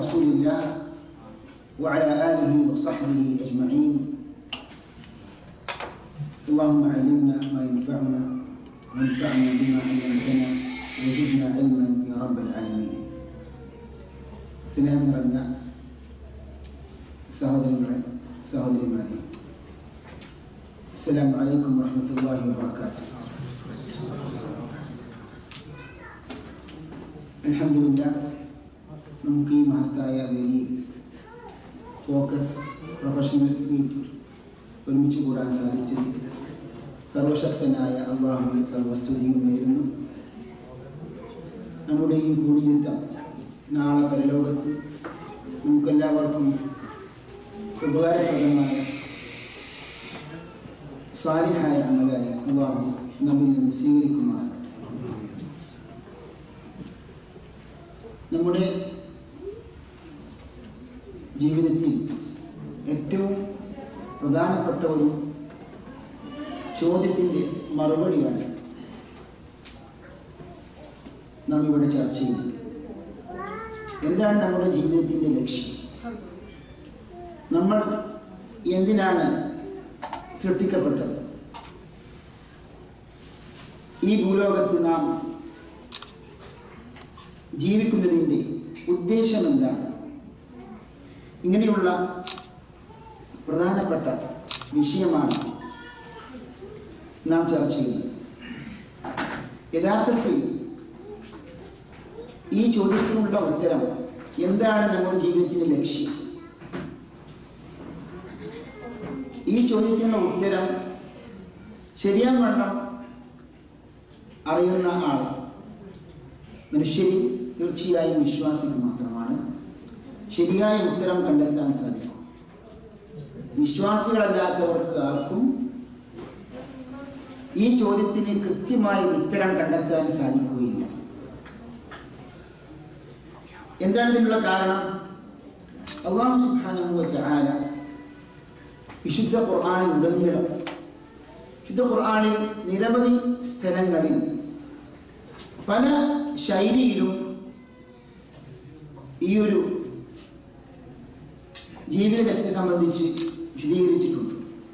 رسول الله وعلى آله وصحبه أجمعين اللهم علمنا ما ينفعنا وانفعنا بما علمتنا وزدنا علما يا رب العالمين സ്നേഹം നിറഞ്ഞ സഹോദരങ്ങളെ സഹോദരിമാരെ അസ്സലാമു അലൈക്കും വറഹ്മത്തുള്ളാഹി വബറകാതുഹു അൽഹംദുലില്ലാ നമുക്ക് ഈ മഹത്തായ വേദിയിൽ ഫോക്കസ് പ്രൊഫഷണൽസ് മീറ്റ് ഒരുമിച്ച് കൂടാൻ സാധിച്ചത് സർവശക്തനായ അള്ളാഹുവിന് സർവസ്തുതിയും നേരുന്നു നമ്മുടെ ഈ കൂടിയിരുത്തം നാളെ പരലോകത്ത് നമുക്കെല്ലാവർക്കും ഉപകാരപ്രദമായ സാലിഹായ അമലായ അള്ളാഹു നമ്മിൽ നിന്ന് സ്വീകരിക്കുമാറാകട്ടെ നമ്മുടെ ജീവിതത്തിൽ ഏറ്റവും പ്രധാനപ്പെട്ട ഒരു ചോദ്യത്തിൻ്റെ മറുപടിയാണ് നാം ഇവിടെ ചർച്ച ചെയ്യുന്നത് എന്താണ് നമ്മുടെ ജീവിതത്തിൻ്റെ ലക്ഷ്യം നമ്മൾ എന്തിനാണ് സൃഷ്ടിക്കപ്പെട്ടത് ഈ ഭൂലോകത്ത് നാം ജീവിക്കുന്നതിൻ്റെ ഉദ്ദേശം എന്താണ് ഇങ്ങനെയുള്ള പ്രധാനപ്പെട്ട വിഷയമാണ് നാം ചർച്ച ചെയ്യുന്നത് യഥാർത്ഥത്തിൽ ഈ ചോദ്യത്തിനുള്ള ഉത്തരം എന്താണ് നമ്മുടെ ജീവിതത്തിൻ്റെ ലക്ഷ്യം ഈ ചോദ്യത്തിനുള്ള ഉത്തരം ശരിയാൻ വണ്ണം അറിയുന്ന ആൾ മനുഷ്യരിൽ തീർച്ചയായും വിശ്വാസിക്ക് മാത്രമാണ് ശരിയായ ഉത്തരം കണ്ടെത്താൻ സാധിക്കും വിശ്വാസികളല്ലാത്തവർക്ക് ആർക്കും ഈ ചോദ്യത്തിന് കൃത്യമായ ഉത്തരം കണ്ടെത്താൻ സാധിക്കുകയില്ല എന്താണ് ഇതിനുള്ള കാരണം അള്ളാഹു സുബ്ഹാനഹു തആല വിശുദ്ധ ഖുർആനിൽ ഉടനീളം വിശുദ്ധ ഖുർആനിൽ നിരവധി സ്ഥലങ്ങളിൽ പല ശൈലിയിലും ഈ ഒരു ജീവിത ലക്ഷ്യത്തെ സംബന്ധിച്ച് വിശദീകരിച്ചിട്ടുണ്ട്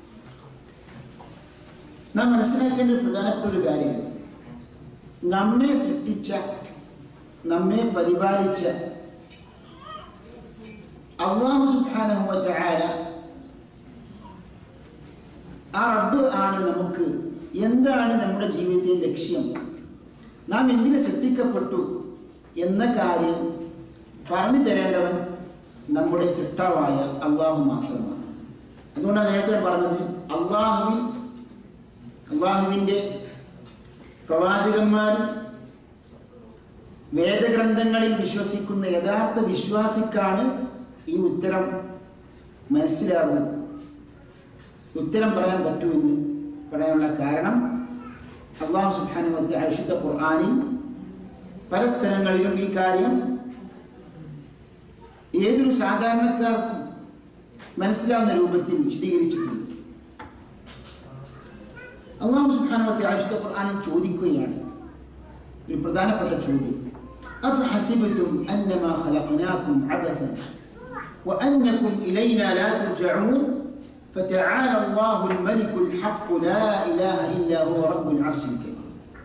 നാം മനസ്സിലാക്കേണ്ട ഒരു പ്രധാനപ്പെട്ട ഒരു കാര്യം നമ്മെ സൃഷ്ടിച്ച നമ്മെ പരിപാലിച്ച അള്ളാഹു സുബ്ഹാനഹു വതആല ആ റബ്ബ് ആണ് നമുക്ക് എന്താണ് നമ്മുടെ ജീവിതത്തിലെ ലക്ഷ്യം നാം എന്തിനെ സൃഷ്ടിക്കപ്പെട്ടു എന്ന കാര്യം പറഞ്ഞു തരേണ്ടവൻ നമ്മുടെ സൃഷ്ടാവായ അള്ളാഹു മാത്രമാണ് അതുകൊണ്ടാണ് നേരത്തെ പറഞ്ഞത് അള്ളാഹുവിൽ അള്ളാഹുവിൻ്റെ പ്രവാചകന്മാർ വേദഗ്രന്ഥങ്ങളിൽ വിശ്വസിക്കുന്ന യഥാർത്ഥ വിശ്വാസിക്കാണ് ഈ ഉത്തരം മനസ്സിലാകും ഉത്തരം പറയാൻ പറ്റുമെന്ന് പറയാനുള്ള കാരണം അള്ളാഹു സുബാനുമത്തെ അഴിഷുദ്ധ ഖുർആാനിൽ പല സ്ഥലങ്ങളിലും ഈ കാര്യം ഏതൊരു സാധാരണക്കാർക്കും മനസ്സിലാവുന്ന രൂപത്തിൽ വിശദീകരിച്ചിട്ടുണ്ട് അള്ളാഹു സുബാനുമത്തെ അഴിഷുദ്ധ ഖുർആാനിൽ ചോദിക്കുകയാണ് ഒരു പ്രധാനപ്പെട്ട ചോദ്യം أفحسبتم أنما خلقناكم عبثا وأنكم إلينا لا ترجعون فتعالى الله الملك الحق لا إله إلا هو رب العرش الكريم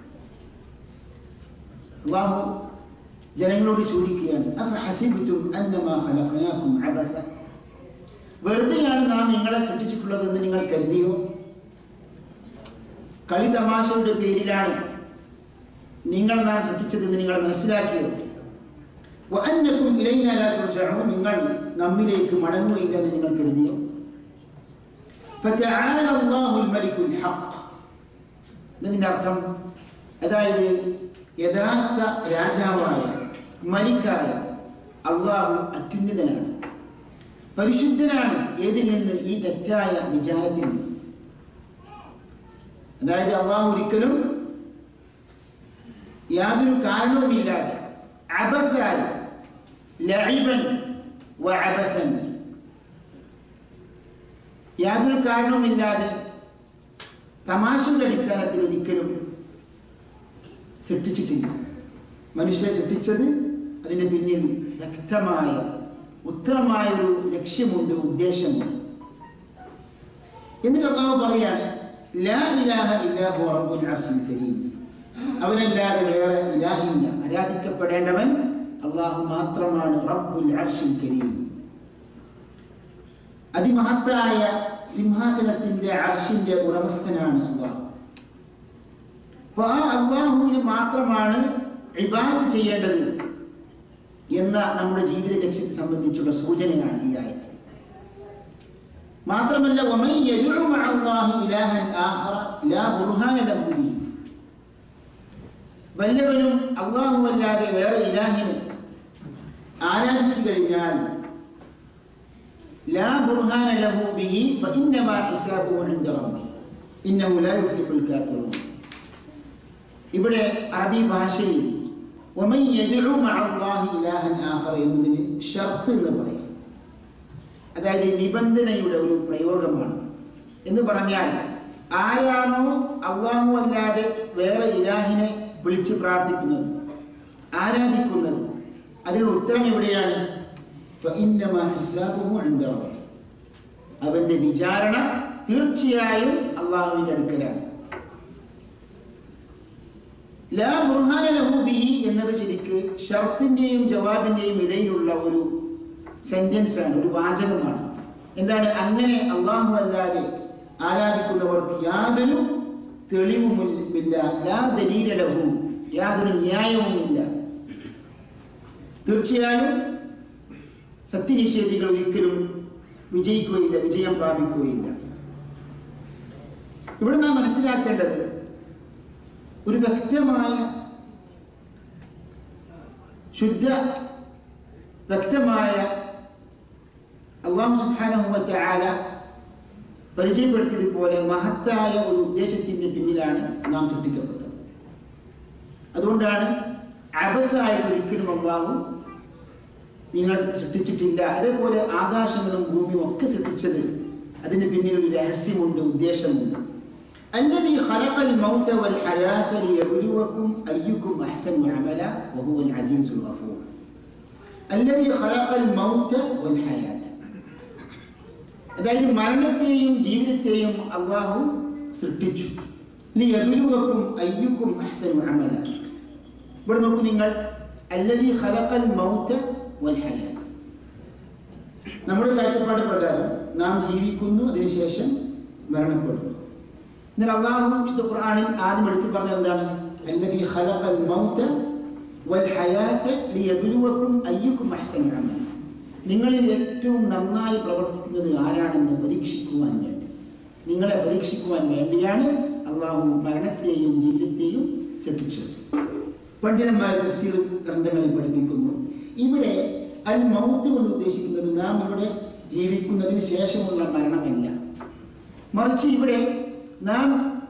الله ജനങ്ങളോട് ചോദിക്കുകയാണ് അഫ ഹസിബുത്തും അന്നമാ ഖലഖനാകും അബഥ വെറുതെയാണ് നാം നിങ്ങളെ സൃഷ്ടിച്ചിട്ടുള്ളതെന്ന് നിങ്ങൾ കരുതിയോ കളി തമാശയുടെ പേരിലാണ് നിങ്ങൾ നാം സൃഷ്ടിച്ചതെന്ന് നിങ്ങൾ മനസ്സിലാക്കിയോ വഅന്നകും ഇലൈനാ ലാ തുർജഊൻ നിങ്ങൾ നമ്മിലേക്ക് മടങ്ങുകയില്ലെന്ന് നിങ്ങൾ കരുതിയോ ഫതആല അല്ലാഹുൽ മലിക്കുൽ ഹഖ് എന്നതിൻ്റെ അർത്ഥം അതായത് യഥാർത്ഥ രാജാവായ മലിക്കായ അള്ളാഹു അത്യുന്നതനാണ് പരിശുദ്ധനാണ് ഏതിൽ നിന്ന് ഈ തെറ്റായ വിചാരത്തിൽ നിന്ന് അതായത് അള്ളാഹു ഒരിക്കലും യാതൊരു കാരണവുമില്ലാതെ അബദ്ധായി ലഇബൻ വഅബഥൻ യാതൊരു കാരണവുമില്ലാതെ തമാശയുടെ അടിസ്ഥാനത്തിൽ ഒരിക്കലും സൃഷ്ടിച്ചിട്ടില്ല മനുഷ്യരെ സൃഷ്ടിച്ചത് അതിന് പിന്നിൽ വ്യക്തമായ ഉത്തമമായൊരു ലക്ഷ്യമുണ്ട് ഉദ്ദേശമുണ്ട് എന്നിട്ട് അള്ളാഹു പറയാണ് ലാ ഇലാഹ ഇല്ലാഹു റബ്ബുൽ അർശിൽ കരീം അവനല്ലാതെ വേറെ ഇലാഹില്ല ആരാധിക്കപ്പെടേണ്ടവൻ അള്ളാഹു മാത്രമാണ് റബ്ബുൽ അർശിൽ കരീം അതിമഹത്തായ സിംഹാസനത്തിന്റെ അർഷിന്റെ ഉടമസ്ഥനാണ് അള്ളാഹു അപ്പൊ ആ അള്ളാഹുവിന് മാത്രമാണ് ഇബാദത്ത് ചെയ്യേണ്ടത് എന്ന നമ്മുടെ ജീവിത ലക്ഷ്യത്തെ സംബന്ധിച്ചുള്ള സൂചനയാണ് ഈ ആയത്ത് മാത്രമല്ല ومن يدعو مع الله إلها آخر لا برهان له به വല്ലവനും അള്ളാഹു അല്ലാതെ വേറെ ഇലാഹിനെ ആരാധിച്ചു കഴിഞ്ഞാൽ لا برهان له به فإنما حسابه عند ربه إنه لا يفلح الكافرون ഇവിടെ അറബി ഭാഷയിൽ ومن يدعو مع الله إلها آخر എന്നതിന് ഷർത്ത് എന്ന് പറയും അതായത് നിബന്ധനയുടെ ഒരു പ്രയോഗമാണ് എന്ന് പറഞ്ഞാൽ ആരാണോ അള്ളാഹു അല്ലാതെ വേറെ ഇലാഹിനെ വിളിച്ച് പ്രാർത്ഥിക്കുന്നത് ആരാധിക്കുന്നത് അതിനുള്ള ഉത്തരം എവിടെയാണ് فإنما حسابه عند ربه. അവന്റെ വിചാരണ തീർച്ചയായും അള്ളാഹുവിന്റെ അടുക്കലാണ് ലാ ബുർഹാന ലഹു ബിഹി എന്നത് ശരിക്ക് ഷർത്തിന്റെയും ജവാബിന്റെയും ഇടയിലുള്ള ഒരു സെന്റൻസ് ആണ് ഒരു വാചകമാണ് എന്താണ് അങ്ങനെ അള്ളാഹു അല്ലാതെ ആരാധിക്കുന്നവർക്ക് യാതൊരു തെളിവുമില്ല ലാ ദലീല ലഹു യാതൊരു ന്യായവുമില്ല തീർച്ചയായും സത്യനിഷേധികൾ ഒരിക്കലും വിജയിക്കുകയില്ല വിജയം പ്രാപിക്കുകയില്ല ഇവിടെ നാം മനസ്സിലാക്കേണ്ടത് ഒരു വ്യക്തമായ ശുദ്ധ വ്യക്തമായ അള്ളാഹു സുബാനഹുമത്തെ ആല പരിചയപ്പെടുത്തിയതുപോലെ മഹത്തായ ഒരു ഉദ്ദേശത്തിൻ്റെ പിന്നിലാണ് നാം സൃഷ്ടിക്കപ്പെട്ടത് അതുകൊണ്ടാണ് അബദ്ധായിട്ട് ഒരിക്കലും അള്ളാഹു നിങ്ങൾ സൃഷ്ടിച്ചിട്ടില്ല അതേപോലെ ആകാശങ്ങളും ഭൂമിയും ഒക്കെ സൃഷ്ടിച്ചത് അതിന് പിന്നിൽ ഒരു രഹസ്യമുണ്ട് ഉദ്ദേശമുണ്ട് الذي خلق الموت والحياة ليبلوكم أيكم أحسن عملا وهو العزيز الغفور الذي خلق الموت والحياة അതായത് മരണത്തെയും ജീവിതത്തെയും അള്ളാഹു സൃഷ്ടിച്ചു ലിയബിലുവക്കും അയ്യുക്കും അഹ്സനു അമല ഇവിടെ നോക്കൂ നിങ്ങൾ അല്ലതി ഖലഖൽ മൗത വൽ ഹയാത്ത് നമ്മുടെ കാഴ്ചപ്പാട് പ്രകാരം നാം ജീവിക്കുന്നു അതിനുശേഷം മരണപ്പെടുന്നു എന്നാൽ അള്ളാഹു വിശുദ്ധ ഖുർആനിൽ ആദ്യം എടുത്തു പറഞ്ഞത് എന്താണ് അല്ലതി ഖലഖൽ മൗത വൽ ഹയാത ലിയബ്ലുവക്കും അയ്യുക്കും അഹ്സനു അമല നിങ്ങളിൽ ഏറ്റവും നന്നായി പ്രവർത്തിക്കുന്നത് ആരാണെന്ന് പരീക്ഷിക്കുവാൻ വേണ്ടി നിങ്ങളെ പരീക്ഷിക്കുവാൻ വേണ്ടിയാണ് അള്ളാഹു മരണത്തെയും ജീവിതത്തെയും ശ്രദ്ധിച്ചത് പണ്ഡിതന്മാർ തഫ്സീർ ഗ്രന്ഥങ്ങളിൽ പഠിപ്പിക്കുന്നു ഇവിടെ അൽ മൗത്ത് കൊണ്ട് ഉദ്ദേശിക്കുന്നത് നാം ഇവിടെ ജീവിക്കുന്നതിന് ശേഷമുള്ള മരണമല്ല മറിച്ച് ഇവിടെ നാം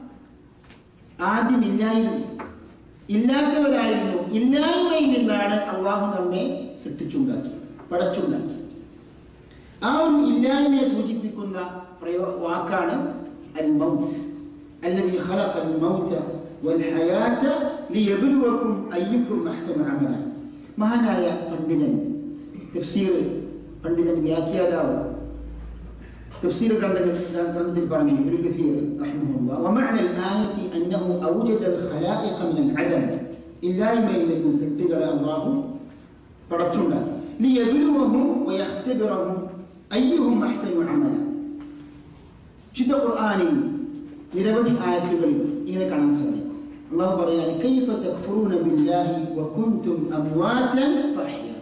ആദ്യം ഇല്ലായിരുന്നു ഇല്ലാത്തവരായിരുന്നു ഇല്ലായ്മയിൽ നിന്നാണ് അള്ളാഹു നമ്മെ സൃഷ്ടിച്ചുണ്ടാക്കി പടച്ചുണ്ടാക്കി ആ ഒരു ഇല്ലായ്മയെ സൂചിപ്പിക്കുന്ന പ്രയോ വാക്കാണ് അൽ മൗത്ത് الذي خلق الموت والحياة ليبلوكم أيكم أحسن عملا മഹാനായ പണ്ഡിതൻ തഫ്സീർ പണ്ഡിതൻ വ്യാഖ്യാതാവ് تفسير قرندة البرمي ابن كثير رحمه الله ومعنى الآية أنه أوجد الخلائق من العدم إلا ما يلد سكتك الله فرجونا ليبلوهم ويختبرهم أيهم أحسن عملا شد قرآني നിരവധി ആയത്തുകളിൽ ഇങ്ങനെ കാണാൻ സാധിക്കും അള്ളാഹു പറയാണ് കൈഫ തക്ഫുറൂന ബില്ലാഹി വകുൻതും അംവാതൻ ഫഅഹ്യാക്കും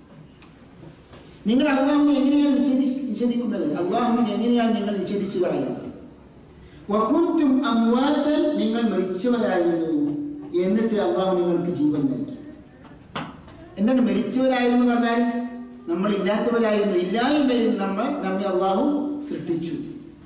നിങ്ങൾ അള്ളാഹുവിനെ എങ്ങനെയാണ് നിഷേധി നിഷേധിക്കുന്നത് അള്ളാഹുവിനെ എങ്ങനെയാണ് നിങ്ങൾ നിഷേധിച്ചു കളയുന്നത് വകുൻതും അംവാതൻ നിങ്ങൾ മരിച്ചവരായിരുന്നു എന്നിട്ട് അള്ളാഹു നിങ്ങൾക്ക് ജീവൻ നൽകി എന്താണ് മരിച്ചവരായിരുന്നു പറഞ്ഞാൽ നമ്മൾ ഇല്ലാത്തവരായിരുന്നു ഇല്ലായ്മയിൽ നമ്മൾ നമ്മെ അള്ളാഹു സൃഷ്ടിച്ചു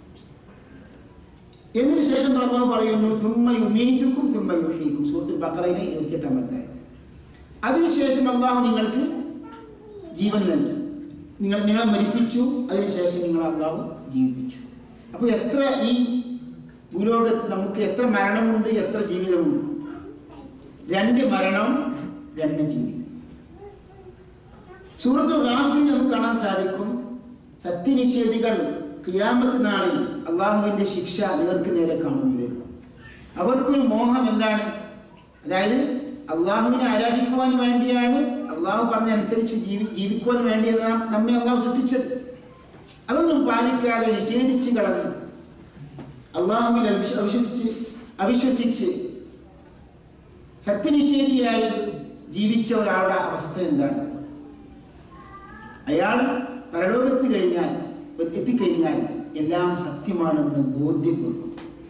എന്നതിന് ശേഷം അള്ളാഹു പറയുന്നു സുമ്മ യുമീറ്റുക്കും സുമ്മ യുഹീക്കും സുഹൃത്തുൽ ബക്കറയിലെ ഇരുപത്തിയെട്ടാമത്തെ ആയത് അതിനുശേഷം അള്ളാഹു നിങ്ങൾക്ക് ജീവൻ നൽകി നിങ്ങൾ നിങ്ങളെ മരിപ്പിച്ചു അതിനുശേഷം നിങ്ങൾ അള്ളാഹു ജീവിപ്പിച്ചു അപ്പോൾ എത്ര ഈ ഭൂലോകത്ത് നമുക്ക് എത്ര മരണമുണ്ട് എത്ര ജീവിതമുണ്ട് രണ്ട് മരണം രണ്ട് ജീവിതം സൂറത്ത് ഗാഫിൽ നമുക്ക് കാണാൻ സാധിക്കും സത്യനിഷേധികൾ ഖിയാമത്ത് നാളിൽ അള്ളാഹുവിൻ്റെ ശിക്ഷ നേർക്ക് നേരെ കാണുമ്പോൾ അവർക്കൊരു മോഹം എന്താണ് അതായത് അള്ളാഹുവിനെ ആരാധിക്കുവാൻ വേണ്ടിയാണ് അള്ളാഹു പറഞ്ഞനുസരിച്ച് ജീവി ജീവിക്കുവാൻ വേണ്ടിയാണ് നാം നമ്മെ അള്ളാഹു സൃഷ്ടിച്ചത് അതൊന്നും പാലിക്കാതെ നിഷേധിച്ച് കളഞ്ഞു അള്ളാഹുവിൽ അവിശ്വ- അവിശ്വസിച്ച് അവിശ്വസിച്ച് സത്യനിഷേധിയായി ജീവിച്ച ഒരാളുടെ അവസ്ഥ എന്താണ് അയാൾ പരലോകത്ത് കഴിഞ്ഞാൽ എത്തിക്കഴിഞ്ഞാൽ എല്ലാം സത്യമാണെന്ന് ബോധ്യപ്പെടും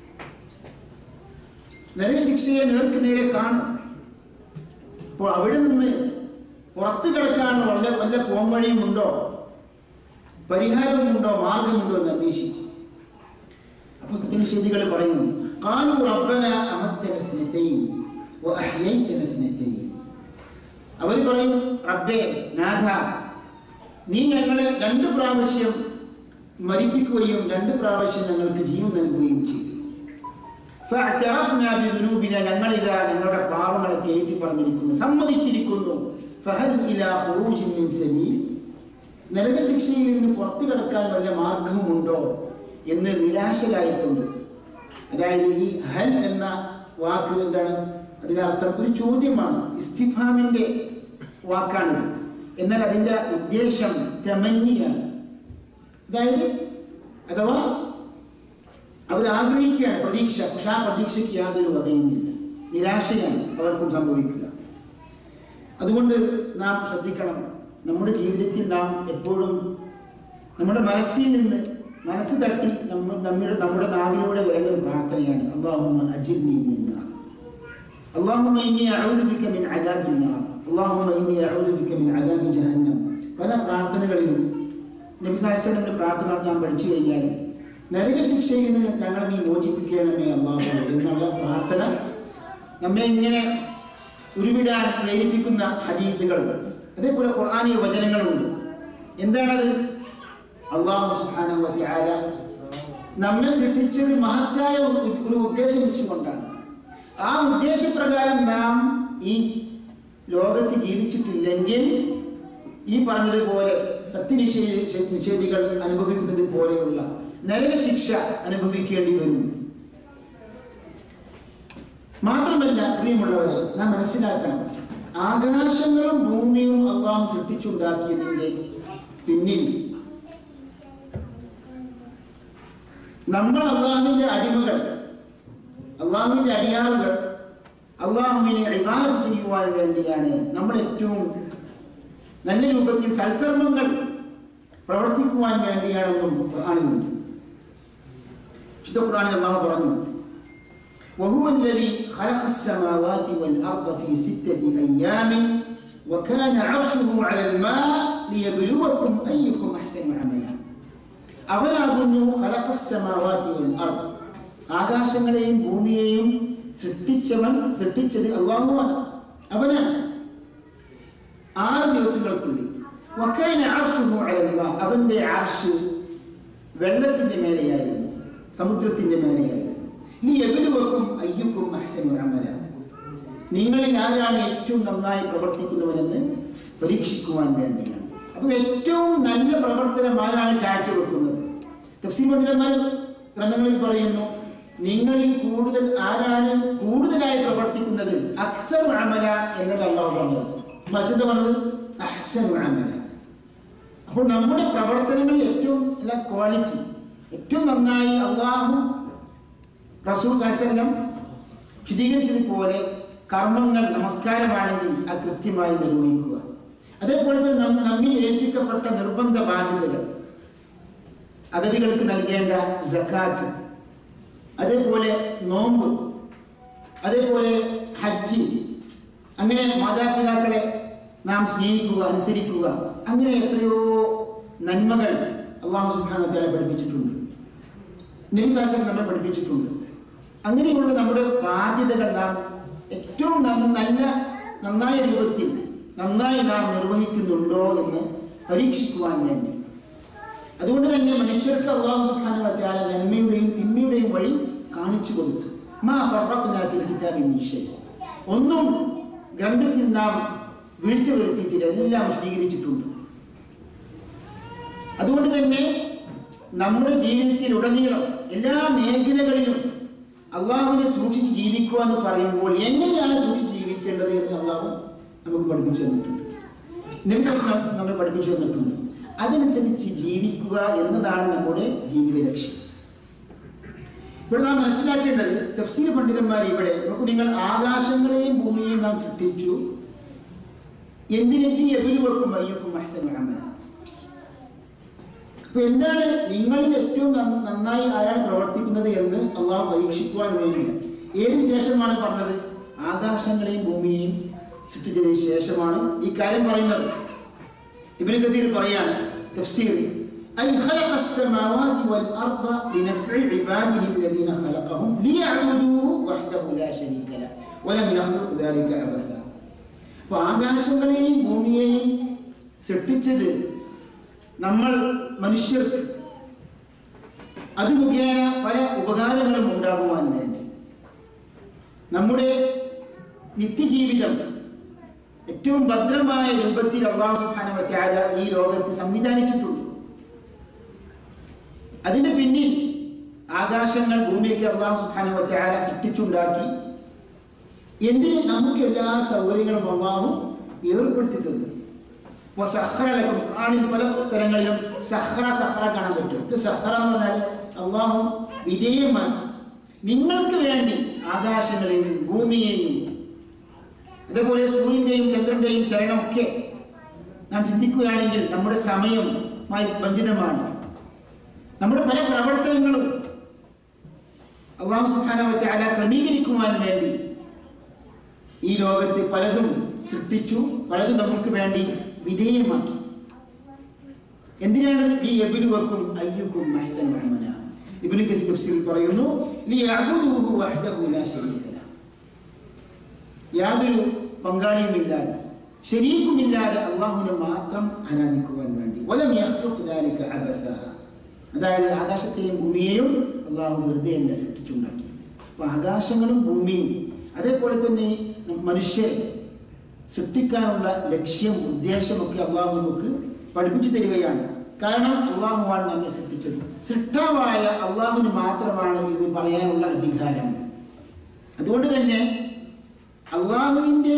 നരകശിക്ഷയെ നേർക്ക് നേരെ കാണും അപ്പോൾ അവിടെ നിന്ന് പുറത്തു കിടക്കാൻ വല്ല വല്ല പോംവഴിയുമുണ്ടോ പരിഹാരമുണ്ടോ മാർഗമുണ്ടോ എന്ന് അന്വേഷിക്കും അപ്പോൾ സത്യനിഷേധികൾ പറയും قالوا ربنا أمتنا اثنتين وأحييتنا اثنتين അവർ പറയും റബ്ബേ നാഥ നീ ഞങ്ങളെ രണ്ട് പ്രാവശ്യം മരിപ്പിക്കുകയും രണ്ട് പ്രാവശ്യം ഞങ്ങൾക്ക് ജീവൻ നൽകുകയും ചെയ്തു فاعترفنا بذنوبنا ഞങ്ങളിതാ ഞങ്ങളുടെ പാപങ്ങളെ കയറ്റി പറഞ്ഞിരിക്കുന്നു സമ്മതിച്ചിരിക്കുന്നു ഫഹൽ ഇലാ ഖുറൂജിൻ മിൻ സബീൽ നരകശിക്ഷയിൽ നിന്ന് പുറത്തു കിടക്കാൻ വല്ല മാർഗവുമുണ്ടോ എന്ന് നിരാശരായിക്കൊണ്ട് അതായത് ഈ ഹൽ എന്ന വാക്ക് എന്താണ് അതിനർത്ഥം ഒരു ചോദ്യമാണ് ഇസ്തിഫാമിൻ്റെ വാക്കാണിത് എന്നാൽ അതിൻ്റെ ഉദ്ദേശം തെമന്നിയാണ് അതായത് അഥവാ അവർ ആഗ്രഹിക്കുകയാണ് പ്രതീക്ഷ പക്ഷെ ആ പ്രതീക്ഷയ്ക്ക് യാതൊരു വകയുമില്ല നിരാശയാണ് അവർക്കും സംഭവിക്കുക അതുകൊണ്ട് നാം ശ്രദ്ധിക്കണം നമ്മുടെ ജീവിതത്തിൽ നാം എപ്പോഴും നമ്മുടെ മനസ്സിൽ നിന്ന് മനസ്സ് തട്ടി നമ്മൾ നമ്മുടെ നമ്മുടെ നാവിലൂടെ വരേണ്ട ഒരു പ്രാർത്ഥനയാണ് അള്ളാഹുമ്മ അജിർനി മിന്നാർ اللهم إني أعوذ بك من عذاب النار اللهم إني أعوذ بك من عذاب جهنم പല പ്രാർത്ഥനകളിലും നബി സാഹസനങ്ങളുടെ പ്രാർത്ഥന ഞാൻ പഠിച്ചു കഴിഞ്ഞാൽ നരകശിക്ഷയിൽ നിന്ന് ഞങ്ങളെ നീ മോചിപ്പിക്കണമേ അള്ളാഹു എന്നുള്ള പ്രാർത്ഥന നമ്മെ ഇങ്ങനെ ഉരുവിടാൻ പ്രേരിപ്പിക്കുന്ന ഹദീസുകൾ അതേപോലെ ഖുർആാനിക വചനങ്ങളുണ്ട് എന്താണത് അള്ളാഹു സുബ്ഹാനഹു വ തആല നമ്മെ സൃഷ്ടിച്ചത് മഹത്തായ ഒരു- ഒരു ഉദ്ദേശം വെച്ചുകൊണ്ടാണ് ആ ഉദ്ദേശപ്രകാരം നാം ഈ ലോകത്ത് ജീവിച്ചിട്ടില്ലെങ്കിൽ ഈ പറഞ്ഞതുപോലെ സത്യനിഷേധി നിഷേധികൾ അനുഭവിക്കുന്നത് പോലെയുള്ള നരകശിക്ഷ അനുഭവിക്കേണ്ടി വരും മാത്രമല്ല പ്രിയമുള്ളവരെ നാം മനസ്സിലാക്കണം ആകാശങ്ങളും ഭൂമിയും അള്ളാഹു സൃഷ്ടിച്ചുണ്ടാക്കിയതിൻ്റെ പിന്നിൽ നമ്മൾ അള്ളാഹുവിൻ്റെ അടിമകൾ അള്ളാഹുവിൻ്റെ അടിയാറുകൾ അള്ളാഹുവിനെ ഇബാദത്ത് ചെയ്യുവാൻ വേണ്ടിയാണ് നമ്മൾ ഏറ്റവും നല്ല രൂപത്തിൽ സൽക്കർമ്മങ്ങൾ പ്രവർത്തിക്കുവാൻ വേണ്ടിയാണെന്നും ഖുർആനിലുണ്ട് വിശുദ്ധ ഖുർആനിൽ അള്ളാഹു പറഞ്ഞു وهو الذي خلق السماوات والأرض في ستة أيام وكان عرشه على الماء ليبلوكم أيكم أحسن عملا അവനാകുന്നു ഖലഖസ്സമാവാതി വൽ അർദ് ആകാശങ്ങളെയും ഭൂമിയെയും സൃഷ്ടിച്ചവൻ സൃഷ്ടിച്ചത് അള്ളാഹുവാണ് അവനാണ് ആറ് ദിവസങ്ങൾക്കുള്ളിൽ വക്കാന അർശുഹു അലല്ലാ അവന്റെ അർഷ് വെള്ളത്തിന്റെ മേലെയായിരുന്നു സമുദ്രത്തിന്റെ മേലെയായിരുന്നു നീ എവരുവക്കും അയ്യുക്കും അഹ്സനു അമല നിങ്ങളിൽ ആരാണ് ഏറ്റവും നന്നായി പ്രവർത്തിക്കുന്നവനെന്ന് പരീക്ഷിക്കുവാൻ വേണ്ടിയാണ് അപ്പോൾ ഏറ്റവും നല്ല പ്രവർത്തനം ആരാണ് കാഴ്ചവെക്കുന്നത് തഫ്സീർ പണ്ഡിതന്മാർ ഗ്രന്ഥങ്ങളിൽ പറയുന്നു നിങ്ങളിൽ കൂടുതൽ ആരാണ് കൂടുതലായി പ്രവർത്തിക്കുന്നത് അക്സർ അമല എന്നല്ല അള്ളാഹു പറഞ്ഞത് മറിച്ചെന്താ പറഞ്ഞത് അഹ്സനു അമല അപ്പോൾ നമ്മുടെ പ്രവർത്തനങ്ങളിൽ ഏറ്റവും അല്ല ക്വാളിറ്റി ഏറ്റവും നന്നായി അള്ളാഹു റസൂൽ സാഹസംഗം വിശദീകരിച്ചതുപോലെ കർമ്മങ്ങൾ നമസ്കാരമാണെങ്കിൽ അത് കൃത്യമായി നിർവഹിക്കുക അതേപോലെ തന്നെ നം- നമ്മിൽ ഏൽപ്പിക്കപ്പെട്ട നിർബന്ധ ബാധ്യതകൾ അഗതികൾക്ക് നൽകേണ്ട ജക്കാത്ത് അതേപോലെ നോമ്പ് അതേപോലെ ഹജ്ജ് അങ്ങനെ മാതാപിതാക്കളെ നാം സ്നേഹിക്കുക അനുസരിക്കുക അങ്ങനെ എത്രയോ നന്മകൾ അള്ളാഹു സുബ്ഹാനഹു പഠിപ്പിച്ചിട്ടുണ്ട് നബി സാഹസം നമ്മെ പഠിപ്പിച്ചിട്ടുണ്ട് അങ്ങനെയുള്ള നമ്മുടെ ബാധ്യതകൾ നാം ഏറ്റവും ന- നല്ല നന്നായ രൂപത്തിൽ നന്നായി നാം നിർവഹിക്കുന്നുണ്ടോ എന്ന് പരീക്ഷിക്കുവാൻ വേണ്ടി അതുകൊണ്ട് തന്നെ മനുഷ്യർക്ക് അള്ളാഹു സുബ്ഹാനഹു വ തആല നന്മയുടെയും തിന്മയുടെയും വഴി കാണിച്ചു കൊടുത്തു മാ ഫറഖ്നാ ഫിൽ കിതാബി മിൻ ഷൈ ഒന്നും ഗ്രന്ഥത്തിൽ നാം വീഴ്ച വരുത്തിയിട്ടില്ല എല്ലാം വിശദീകരിച്ചിട്ടുണ്ട് അതുകൊണ്ട് തന്നെ നമ്മുടെ ജീവിതത്തിൽ ഉടനീളം എല്ലാ മേഖലകളിലും അള്ളാഹുവിനെ സൂക്ഷിച്ച് ജീവിക്കുക എന്ന് പറയുമ്പോൾ എങ്ങനെയാണ് സൂക്ഷിച്ച് ജീവിക്കേണ്ടത് എന്ന് അള്ളാഹു നമുക്ക് പഠിപ്പിച്ചു തന്നിട്ടുണ്ട് നബിസ്വലം നമ്മെ പഠിപ്പിച്ചു തന്നിട്ടുണ്ട് അതനുസരിച്ച് ജീവിക്കുക എന്നതാണ് നമ്മുടെ ജീവിത ലക്ഷ്യം ഇവിടെ നാം മനസ്സിലാക്കേണ്ടത് തഫ്സീർ പണ്ഡിതന്മാർ ഇവിടെ നോക്കൂ നിങ്ങൾ ആകാശങ്ങളെയും ഭൂമിയെയും നാം സൃഷ്ടിച്ചു എന്തിനെത്തി എതിരുവെക്കും മയ്യക്കും അഹ്സൻ അമല അപ്പൊ എന്താണ് നിങ്ങളിൽ ഏറ്റവും നന്ന- നന്നായി ആരാണ് പ്രവർത്തിക്കുന്നത് എന്ന് അള്ളാഹു പരീക്ഷിക്കുവാൻ വേണ്ടി ഏതിനു ശേഷമാണ് പറഞ്ഞത് ആകാശങ്ങളെയും ഭൂമിയെയും സൃഷ്ടിച്ചതിന് ശേഷമാണ് ഈ കാര്യം പറയുന്നത് ഇബ്നു കതീർ പറയാണ് തഫ്സീർ أي خلق السماوات والأرض لنفع عباده الذين خلقهم ليعبدوه وحده لا شريك له ولم يخلق ذلك عبثا അപ്പോൾ ആകാശങ്ങളെയും ഭൂമിയെയും സൃഷ്ടിച്ചത് നമ്മൾ മനുഷ്യർക്ക് അത് മുഖേന പല ഉപകാരങ്ങളും ഉണ്ടാകുവാൻ വേണ്ടി നമ്മുടെ നിത്യജീവിതം ഏറ്റവും ഭദ്രമായ രൂപത്തിൽ അള്ളാഹു സുബ്ഹാനഹു വ തആല ഈ ലോകത്ത് സംവിധാനിച്ചിട്ടുണ്ട് അതിന് പിന്നിൽ ആകാശങ്ങൾ ഭൂമിയൊക്കെ അള്ളാഹു സുബ്ഹാനഹു വ തആല സൃഷ്ടിച്ചുണ്ടാക്കി എന്തിന് നമുക്ക് എല്ലാ സൗകര്യങ്ങളും അള്ളാഹു ഏർപ്പെടുത്തി തന്നു അപ്പോൾ സഹ്റ ലക്കും ഖുർആനിൽ പല സ്ഥലങ്ങളിലും സഹ്റ സഹ്റ കാണാൻ പറ്റും ഇത് സഹ്റ എന്ന് പറഞ്ഞാൽ അള്ളാഹു വിധേയമാക്കി നിങ്ങൾക്ക് വേണ്ടി ആകാശങ്ങളെയും ഭൂമിയെയും അതേപോലെ സൂര്യൻ്റെയും ചന്ദ്രൻ്റെയും ചലനമൊക്കെ നാം ചിന്തിക്കുകയാണെങ്കിൽ നമ്മുടെ സമയമായി ബന്ധിതമാണ് നമ്മുടെ പല പ്രവർത്തനങ്ങളും അള്ളാഹു സുബ്ഹാനഹു വ ക്രമീകരിക്കുവാൻ വേണ്ടി ഈ ലോകത്ത് പലതും സൃഷ്ടിച്ചു പലതും നമുക്ക് വേണ്ടി വിധേയമാക്കി എന്തിനാണ് ഈ എബിലുവക്കും അയ്യുക്കും അഹ്സൻ അമല ഇബ്നു കരീം തഫ്സീറിൽ പറയുന്നു ലിയഅബുദൂഹു വഹ്ദഹു ലാ ശരീക ലഹ് യാതൊരു പങ്കാളിയുമില്ലാതെ ശരീക്കുമില്ലാതെ അള്ളാഹുവിനെ മാത്രം ആരാധിക്കുവാൻ വേണ്ടി വലം യഖ്ലുഖ് ദാലിക അബഥ അതായത് ആകാശത്തെയും ഭൂമിയെയും അള്ളാഹു വെറുതെ എന്നെ സൃഷ്ടിച്ചുണ്ടാക്കിയത് അപ്പോൾ ആകാശങ്ങളും ഭൂമിയും അതേപോലെ തന്നെ മനുഷ്യരെ സൃഷ്ടിക്കാനുള്ള ലക്ഷ്യം ഉദ്ദേശമൊക്കെ അള്ളാഹു നമുക്ക് പഠിപ്പിച്ചു തരികയാണ് കാരണം അള്ളാഹുവാണ് നമ്മെ സൃഷ്ടിച്ചത് സൃഷ്ടാവായ അള്ളാഹുവിന് മാത്രമാണ് ഇത് പറയാനുള്ള അധികാരം അതുകൊണ്ട് തന്നെ അള്ളാഹുവിൻ്റെ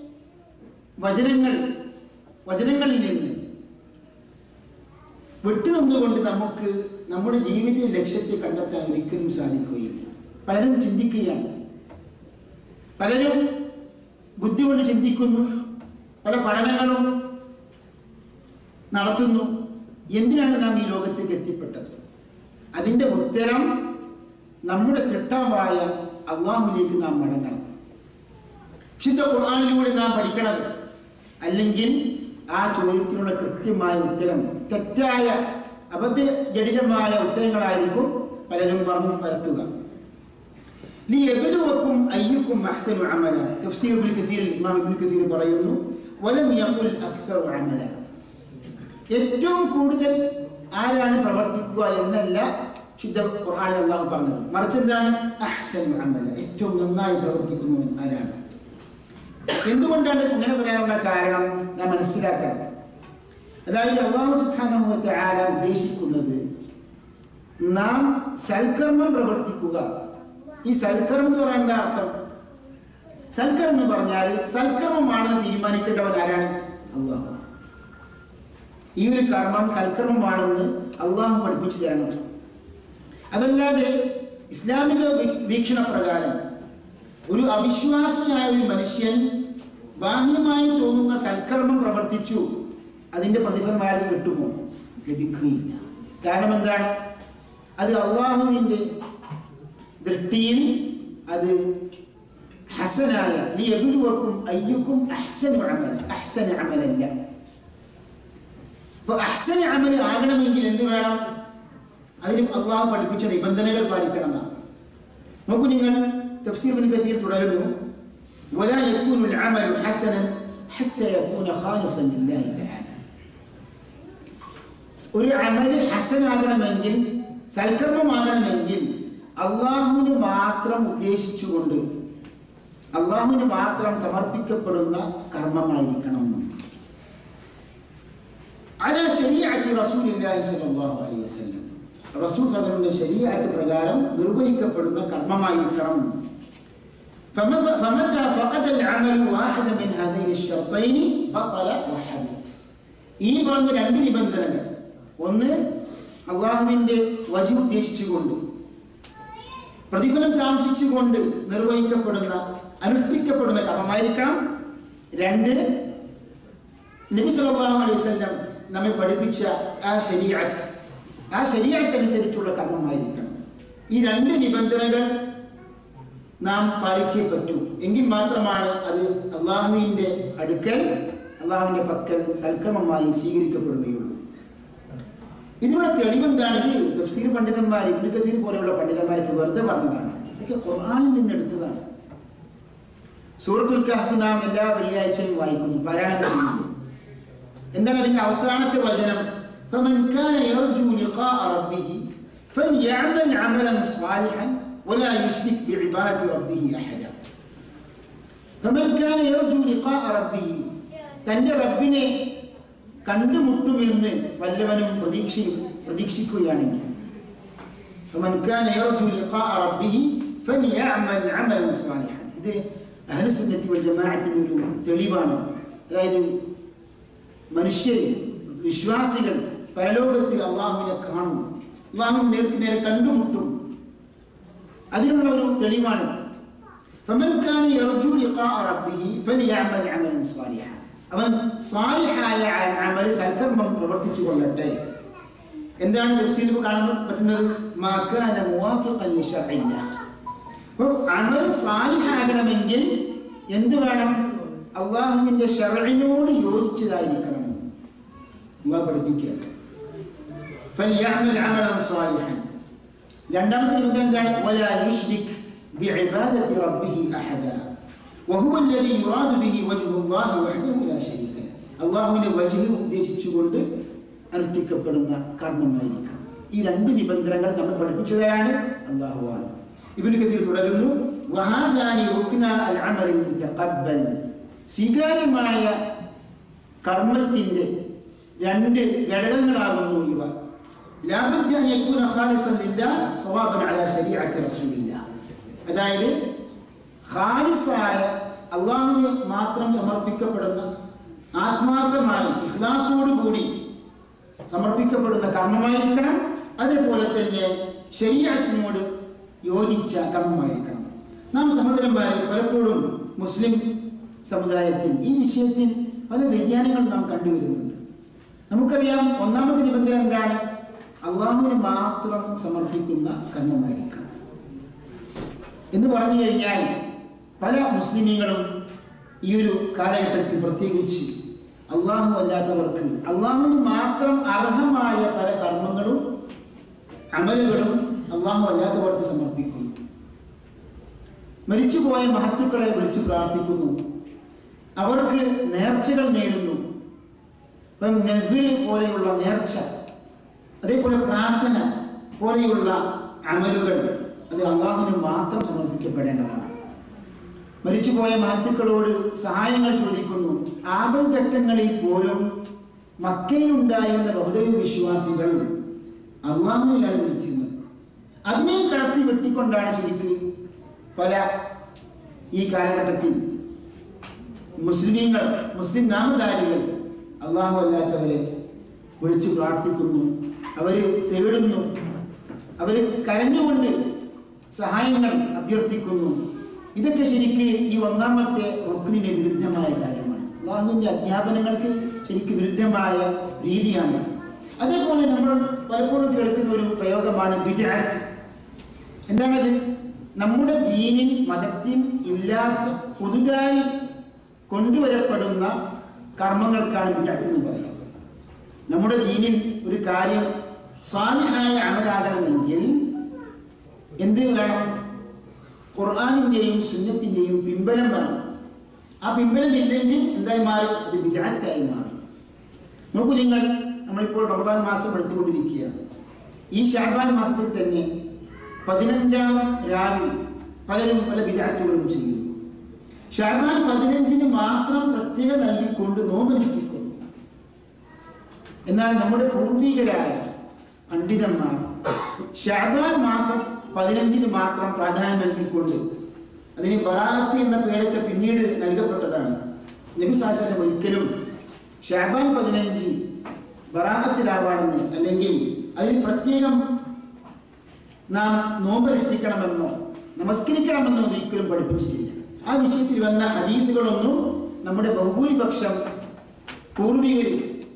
വചനങ്ങൾ വചനങ്ങളിൽ നിന്ന് വിട്ടുനിന്നുകൊണ്ട് നമുക്ക് നമ്മുടെ ജീവിതത്തിലെ ലക്ഷ്യത്തെ കണ്ടെത്താൻ ഒരിക്കലും സാധിക്കുകയില്ല പലരും ചിന്തിക്കുകയാണ് പലരും ബുദ്ധി കൊണ്ട് ചിന്തിക്കുന്നു പല പഠനങ്ങളും നടത്തുന്നു എന്തിനാണ് നാം ഈ ലോകത്തേക്ക് എത്തിപ്പെട്ടത് അതിൻ്റെ ഉത്തരം നമ്മുടെ സൃഷ്ടാവായ അള്ളാഹുലേക്ക് നാം മടങ്ങണം വിശുദ്ധ ഖുർആാനിലൂടെ നാം പഠിക്കണത് അല്ലെങ്കിൽ ആ ചോദ്യത്തിനുള്ള കൃത്യമായ ഉത്തരം തെറ്റായ അബദ്ധജടിലമായ ഉത്തരങ്ങളായിരിക്കും പലരും പറഞ്ഞു പരത്തുക ലിയബ്ലുവക്കും അയ്യുക്കും അഹ്സനു അമല തഫ്സീർ ഇബ്നു കസീർ ഇമാം ഇബ്നു കസീർ പറയുന്നു വലം യഖുൽ അക്സറു അമല ഏറ്റവും കൂടുതൽ ആരാണ് പ്രവർത്തിക്കുക എന്നല്ല ശുദ്ധ ഖുർആനിൽ അള്ളാഹു പറഞ്ഞത് മറിച്ച് എന്താണ് അഹ്സനു അമല ഏറ്റവും നന്നായി പ്രവർത്തിക്കുന്നു ആരാണ് എന്തുകൊണ്ടാണ് ഇങ്ങനെ പറയാനുള്ള കാരണം നാം മനസ്സിലാക്കണം അതായത് അള്ളാഹു സുബ്ഹാനഹു വ തആല ഉദ്ദേശിക്കുന്നത് നാം സൽക്കർമ്മം പ്രവർത്തിക്കുക ഈ സൽക്കർമ്മം എന്ന് പറയുന്ന എന്താ അർത്ഥം സൽക്കർമ്മം എന്ന് പറഞ്ഞാൽ സൽക്കർമ്മമാണ് തീരുമാനിക്കേണ്ടവൻ ആരാണ് അള്ളാഹു ഈ ഒരു കർമ്മം സൽക്കർമ്മമാണെന്ന് അള്ളാഹു പഠിപ്പിച്ചു തരണം അതല്ലാതെ ഇസ്ലാമിക വീ- വീക്ഷണപ്രകാരം ഒരു അവിശ്വാസിയായ ഒരു മനുഷ്യൻ ബാഹ്യമായി തോന്നുന്ന സൽക്കർമ്മം പ്രവർത്തിച്ചു അതിൻ്റെ പ്രതിഫലം അയാൾക്ക് കിട്ടുമോ ലഭിക്കുകയില്ല കാരണം എന്താണ് അത് അള്ളാഹുവിൻ്റെ ദൃഷ്ടിയിൽ അത് ഹസനായ നീ എബിലുവക്കും അയ്യുക്കും അഹ്സൻ അമൽ അഹ്സൻ അമലല്ല അപ്പൊ അഹ്സൻ അമൽ ആകണമെങ്കിൽ എന്ത് വേണം അതിന് അള്ളാഹു പഠിപ്പിച്ച നിബന്ധനകൾ പാലിക്കണം എന്നാണ് നോക്കൂ നിങ്ങൾ തഫ്സീർ ബിൻ കസീർ തുടരുന്നു ولا يكون العمل حسنا حتى يكون خالصا لله تعالى ഒരു അമല് ഹസനാകണമെങ്കിൽ സൽക്കർമ്മമാകണമെങ്കിൽ അള്ളാഹുവിന് മാത്രം ഉദ്ദേശിച്ചുകൊണ്ട് അള്ളാഹുവിന് മാത്രം സമർപ്പിക്കപ്പെടുന്ന കർമ്മമായിരിക്കണം على شريعة رسول الله صلى الله عليه وسلم റസൂൽ സദറിന്റെ ശരീരത്ത് പ്രകാരം നിർവഹിക്കപ്പെടുന്ന കർമ്മമായിരിക്കണം فمتى فمتى فقد العمل واحد من هذين الشرطين بطل وحبط ഈ പറഞ്ഞ രണ്ട് നിബന്ധനകൾ ഒന്ന് അള്ളാഹുവിൻ്റെ വജു ഉദ്ദേശിച്ചുകൊണ്ട് പ്രതിഫലം കാക്ഷിച്ചുകൊണ്ട് നിർവഹിക്കപ്പെടുന്ന അനുഷ്ഠിക്കപ്പെടുന്ന കർമ്മമായിരിക്കണം രണ്ട് നബി സല്ലല്ലാഹു അലൈഹി വസല്ലം നമ്മെ പഠിപ്പിച്ച ആ ശരീഅത്ത് ആ ശരീഅത്ത് അനുസരിച്ചുള്ള കർമ്മമായിരിക്കണം ഈ രണ്ട് നിബന്ധനകൾ നാം പാലിച്ചേ പറ്റൂ എങ്കിൽ മാത്രമാണ് അത് അള്ളാഹുവിൻ്റെ അടുക്കൽ അള്ളാഹുവിൻ്റെ പക്കൽ സൽക്രമമായി സ്വീകരിക്കപ്പെടുകയുള്ളൂ ഇതിനുള്ള തെളിവെന്താണ് ഇത് തഫ്സീർ പണ്ഡിതന്മാർ ഇബ്നു കസീർ പോലെയുള്ള പണ്ഡിതന്മാർക്ക് വെറുതെ പറഞ്ഞതാണ് ഇതൊക്കെ ഖുർആനിൽ നിന്ന് എടുത്തതാണ് സൂറത്തുൽ കഹഫ് നാം എല്ലാ വെള്ളിയാഴ്ചയും വായിക്കുന്നു പാരായണം ചെയ്യുന്നു എന്താണ് അതിന്റെ അവസാനത്തെ വചനം فمن كان يرجو لقاء ربه فليعمل عملا صالحا ولا يشرك بعبادة ربه أحدا فمن كان يرجو لقاء ربه തൻ്റെ റബ്ബിനെ കണ്ടുമുട്ടുമെന്ന് വല്ലവനും പ്രതീക്ഷയും പ്രതീക്ഷിക്കുകയാണെങ്കിൽ فمن كان يرجو لقاء ربه فليعمل عملا صالحا ഇത് അഹ്ലുസുന്നത്തി വൽ ജമാഅത്തിന്റെ ഒരു തെളിവാണ് അതായത് മനുഷ്യർ വിശ്വാസികൾ പരലോകത്ത് അള്ളാഹുവിനെ കാണും അള്ളാഹു നേർക്ക് നേരെ കണ്ടുമുട്ടും അതിനുള്ള ഒരു തെളിവാണ് فمن كان يرجو لقاء ربه فليعمل عملا صالحا അവൻ സാലിഹായ അമൽ സൽക്കർമ്മം പ്രവർത്തിച്ചു കൊള്ളട്ടെ എന്താണ് തഫ്സീലിൽ കാണാൻ പറ്റുന്നത് മാക്കാന മുവാഫിഖൻ ലിശർഇല്ല അപ്പോൾ അമൽ സാലിഹാകണമെങ്കിൽ എന്ത് വേണം അള്ളാഹുവിൻ്റെ ഷർഇനോട് യോജിച്ചതായിരിക്കണം അള്ളാഹ് പഠിപ്പിക്കുക فليعمل عملا صالحا രണ്ടാമത്തെ നിബന്ധന എന്താണ് ولا يشرك بعبادة ربه أحدا وهو الذي يراد به وجه الله وحده لا شريك له അള്ളാഹുവിനെ വജഹ് ഉദ്ദേശിച്ചുകൊണ്ട് അനുഷ്ഠിക്കപ്പെടുന്ന കർമ്മമായിരിക്കണം ഈ രണ്ട് നിബന്ധനകൾ നമ്മൾ പഠിപ്പിച്ചതാണ് അള്ളാഹുവാണ് ഇബിന് കഥയിൽ തുടരുന്നു വഹാദാനി റുക്ന അൽ അമലിൽ മുതഖബ്ബൽ സ്വീകാര്യമായ കർമ്മത്തിൻ്റെ രണ്ട് ഘടകങ്ങളാകുന്നു ഇവ ലാബുദ്ദ അൻ യകൂന ഖാലിസൻ ലില്ലാഹ് സവാബൻ അലാ ശരീഅത്തി റസൂലില്ലാഹ് അതായത് ഖാലിസായ അള്ളാഹുവിന് മാത്രം സമർപ്പിക്കപ്പെടുന്ന ആത്മാർത്ഥമായി ഇഖ്ലാസോടുകൂടി സമർപ്പിക്കപ്പെടുന്ന കർമ്മമായിരിക്കണം അതേപോലെ തന്നെ ശരീരത്തിനോട് യോജിച്ച കർമ്മമായിരിക്കണം നാം സഹോദരന്മാരെ പലപ്പോഴും മുസ്ലിം സമുദായത്തിൽ ഈ വിഷയത്തിൽ പല വ്യതിയാനങ്ങളും നാം കണ്ടുവരുന്നുണ്ട് നമുക്കറിയാം ഒന്നാമത്തെ നിബന്ധന എന്താണ് അള്ളാഹുവിന് മാത്രം സമർപ്പിക്കുന്ന കർമ്മമായിരിക്കണം എന്ന് പറഞ്ഞു കഴിഞ്ഞാൽ പല മുസ്ലിമീങ്ങളും ഈ ഒരു കാലഘട്ടത്തിൽ പ്രത്യേകിച്ച് അള്ളാഹു അല്ലാത്തവർക്ക് അള്ളാഹുവിന് മാത്രം അർഹമായ പല കർമ്മങ്ങളും അമലുകളും അള്ളാഹു അല്ലാത്തവർക്ക് സമർപ്പിക്കുന്നു മരിച്ചുപോയ മഹത്തുക്കളെ വിളിച്ചു പ്രാർത്ഥിക്കുന്നു അവർക്ക് നേർച്ചകൾ നേരുന്നു ഇപ്പം നസിൽ പോലെയുള്ള നേർച്ച അതേപോലെ പ്രാർത്ഥന പോലെയുള്ള അമലുകൾ അത് അള്ളാഹുവിന് മാത്രം സമർപ്പിക്കപ്പെടേണ്ടതാണ് മരിച്ചുപോയ മഹത്തുക്കളോട് സഹായങ്ങൾ ചോദിക്കുന്നു ആപൽഘട്ടങ്ങളിൽ പോലും മക്കയിലുണ്ടായിരുന്ന ബഹുദൈവ വിശ്വാസികൾ അള്ളാഹുവിലാണ് വിളിച്ചിരുന്നത് അതിനെ കടത്തി വെട്ടിക്കൊണ്ടാണ് ശരിക്ക് പല ഈ കാലഘട്ടത്തിൽ മുസ്ലിമീങ്ങൾ മുസ്ലിം നാമധാരികൾ അള്ളാഹു അല്ലാത്തവരെ വിളിച്ചു പ്രാർത്ഥിക്കുന്നു അവർ തേടുന്നു അവർ കരഞ്ഞുകൊണ്ട് സഹായങ്ങൾ അഭ്യർത്ഥിക്കുന്നു ഇതൊക്കെ ശരിക്ക് ഈ ഒന്നാമത്തെ റുക്കിനിന് വിരുദ്ധമായ കാര്യമാണ് അള്ളാഹുവിൻ്റെ അധ്യാപനങ്ങൾക്ക് ശരിക്ക് വിരുദ്ധമായ രീതിയാണ് അതേപോലെ നമ്മൾ പലപ്പോഴും കേൾക്കുന്ന ഒരു പ്രയോഗമാണ് ബിദാത്ത് എന്താണത് നമ്മുടെ ദീനിൽ മതത്തിൽ ഇല്ലാത്ത പുതുതായി കൊണ്ടുവരപ്പെടുന്ന കർമ്മങ്ങൾക്കാണ് ബിദാത്ത് എന്ന് പറയുക നമ്മുടെ ദീനിൽ ഒരു കാര്യം സാലിഹായ അമലാകണമെങ്കിൽ എന്ത് വേണം ഖുർആാനിൻ്റെയും സുന്നത്തിൻ്റെയും പിമ്പലം വേണം ആ പിമ്പലം ഇല്ലെങ്കിൽ എന്തായി മാറി അത് വിദാത്തായി മാറി നോക്കൂ നിങ്ങൾ നമ്മളിപ്പോൾ റമദാൻ മാസം എടുത്തുകൊണ്ടിരിക്കുകയാണ് ഈ ഷാബാൻ മാസത്തിൽ തന്നെ പതിനഞ്ചാം രാവിൽ പലരും പല വിദാറ്റുകളും ചെയ്യുന്നു ഷാബാൻ പതിനഞ്ചിന് മാത്രം പ്രത്യേക നൽകിക്കൊണ്ട് നോമ്പനുഷ്ഠിക്കുന്നു എന്നാൽ നമ്മുടെ പൂർവികരായ പണ്ഡിതന്മാർ ഷാബാൻ മാസം പതിനഞ്ചിന് മാത്രം പ്രാധാന്യം നൽകിക്കൊണ്ട് അതിന് ബറാത്ത് എന്ന പേരൊക്കെ പിന്നീട് നൽകപ്പെട്ടതാണ് നബി സാസനം ഒരിക്കലും ഷാബാൻ പതിനഞ്ച് ബറാഹത്തിലാവാണെന്ന് അല്ലെങ്കിൽ അതിന് പ്രത്യേകം നാം നോമ്പനുഷ്ഠിക്കണമെന്നോ നമസ്കരിക്കണമെന്നോ ഒരിക്കലും പഠിപ്പിച്ചിട്ടില്ല ആ വിഷയത്തിൽ വന്ന ഹദീസുകളൊന്നും നമ്മുടെ ബഹുഭൂരിപക്ഷം പൂർവികർ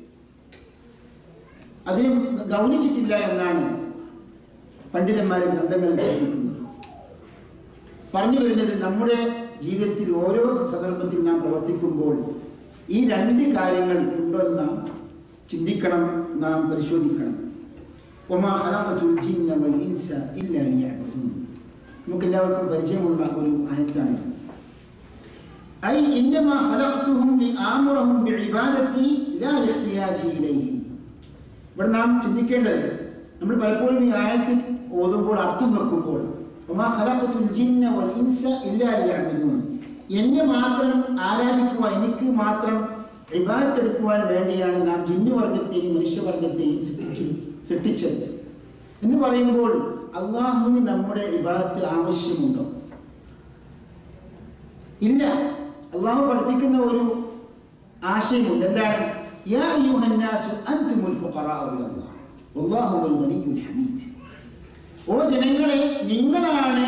അതിനെ ഗൗനിച്ചിട്ടില്ല എന്നാണ് പണ്ഡിതന്മാരെ ഗ്രന്ഥങ്ങളിൽ പഠിപ്പിക്കുന്നത് പറഞ്ഞു വരുന്നത് നമ്മുടെ ജീവിതത്തിൽ ഓരോ സന്ദർഭത്തിൽ നാം പ്രവർത്തിക്കുമ്പോൾ ഈ രണ്ട് കാര്യങ്ങൾ ഉണ്ടോ എന്ന് നാം ചിന്തിക്കണം നാം പരിശോധിക്കണം ഒമാ ഖലഖത്തുൽ ജിന്ന വൽ ഇൻസ ഇല്ലാ ലിയഅ്ബുദൂൻ നമുക്ക് എല്ലാവർക്കും പരിചയമുള്ള ഒരു ആയത്താണിത് ഐ ഇന്നമാ ഖലഖ്തുഹും ലിആമുറഹും ബിഇബാദതി ലാ ലിഹ്തിയാജി ഇലൈഹിം ഇവിടെ നാം ചിന്തിക്കേണ്ടത് നമ്മൾ പലപ്പോഴും ഈ ആയത്തിൽ ഓതുമ്പോൾ അർത്ഥം വെക്കുമ്പോൾ ഒമാ ഖലഖത്തുൽ ജിന്ന വൽ ഇൻസ ഇല്ലാ ലിയഅ്ബുദൂൻ എന്നെ മാത്രം ആരാധിക്കുവാൻ എനിക്ക് മാത്രം ഇബാദത്ത് എടുക്കുവാൻ വേണ്ടിയാണ് നാം ജിന്നുവർഗത്തെയും മനുഷ്യവർഗത്തെയും സൃഷ്ടിച്ചു സൃഷ്ടിച്ചത് എന്ന് പറയുമ്പോൾ അള്ളാഹുവിന് നമ്മുടെ ഇബാദത്ത് ആവശ്യമുണ്ടോ ഇല്ല അള്ളാഹു പഠിപ്പിക്കുന്ന ഒരു ആശയമുണ്ട് എന്താണ് യാ അയ്യുഹന്നാസു അൻതുമുൽ ഫുഖറാഉ ഇലല്ലാഹ് വല്ലാഹു വൽ വലിയുൽ ഹമീദ് ഓ ജനങ്ങളെ നിങ്ങളാണ്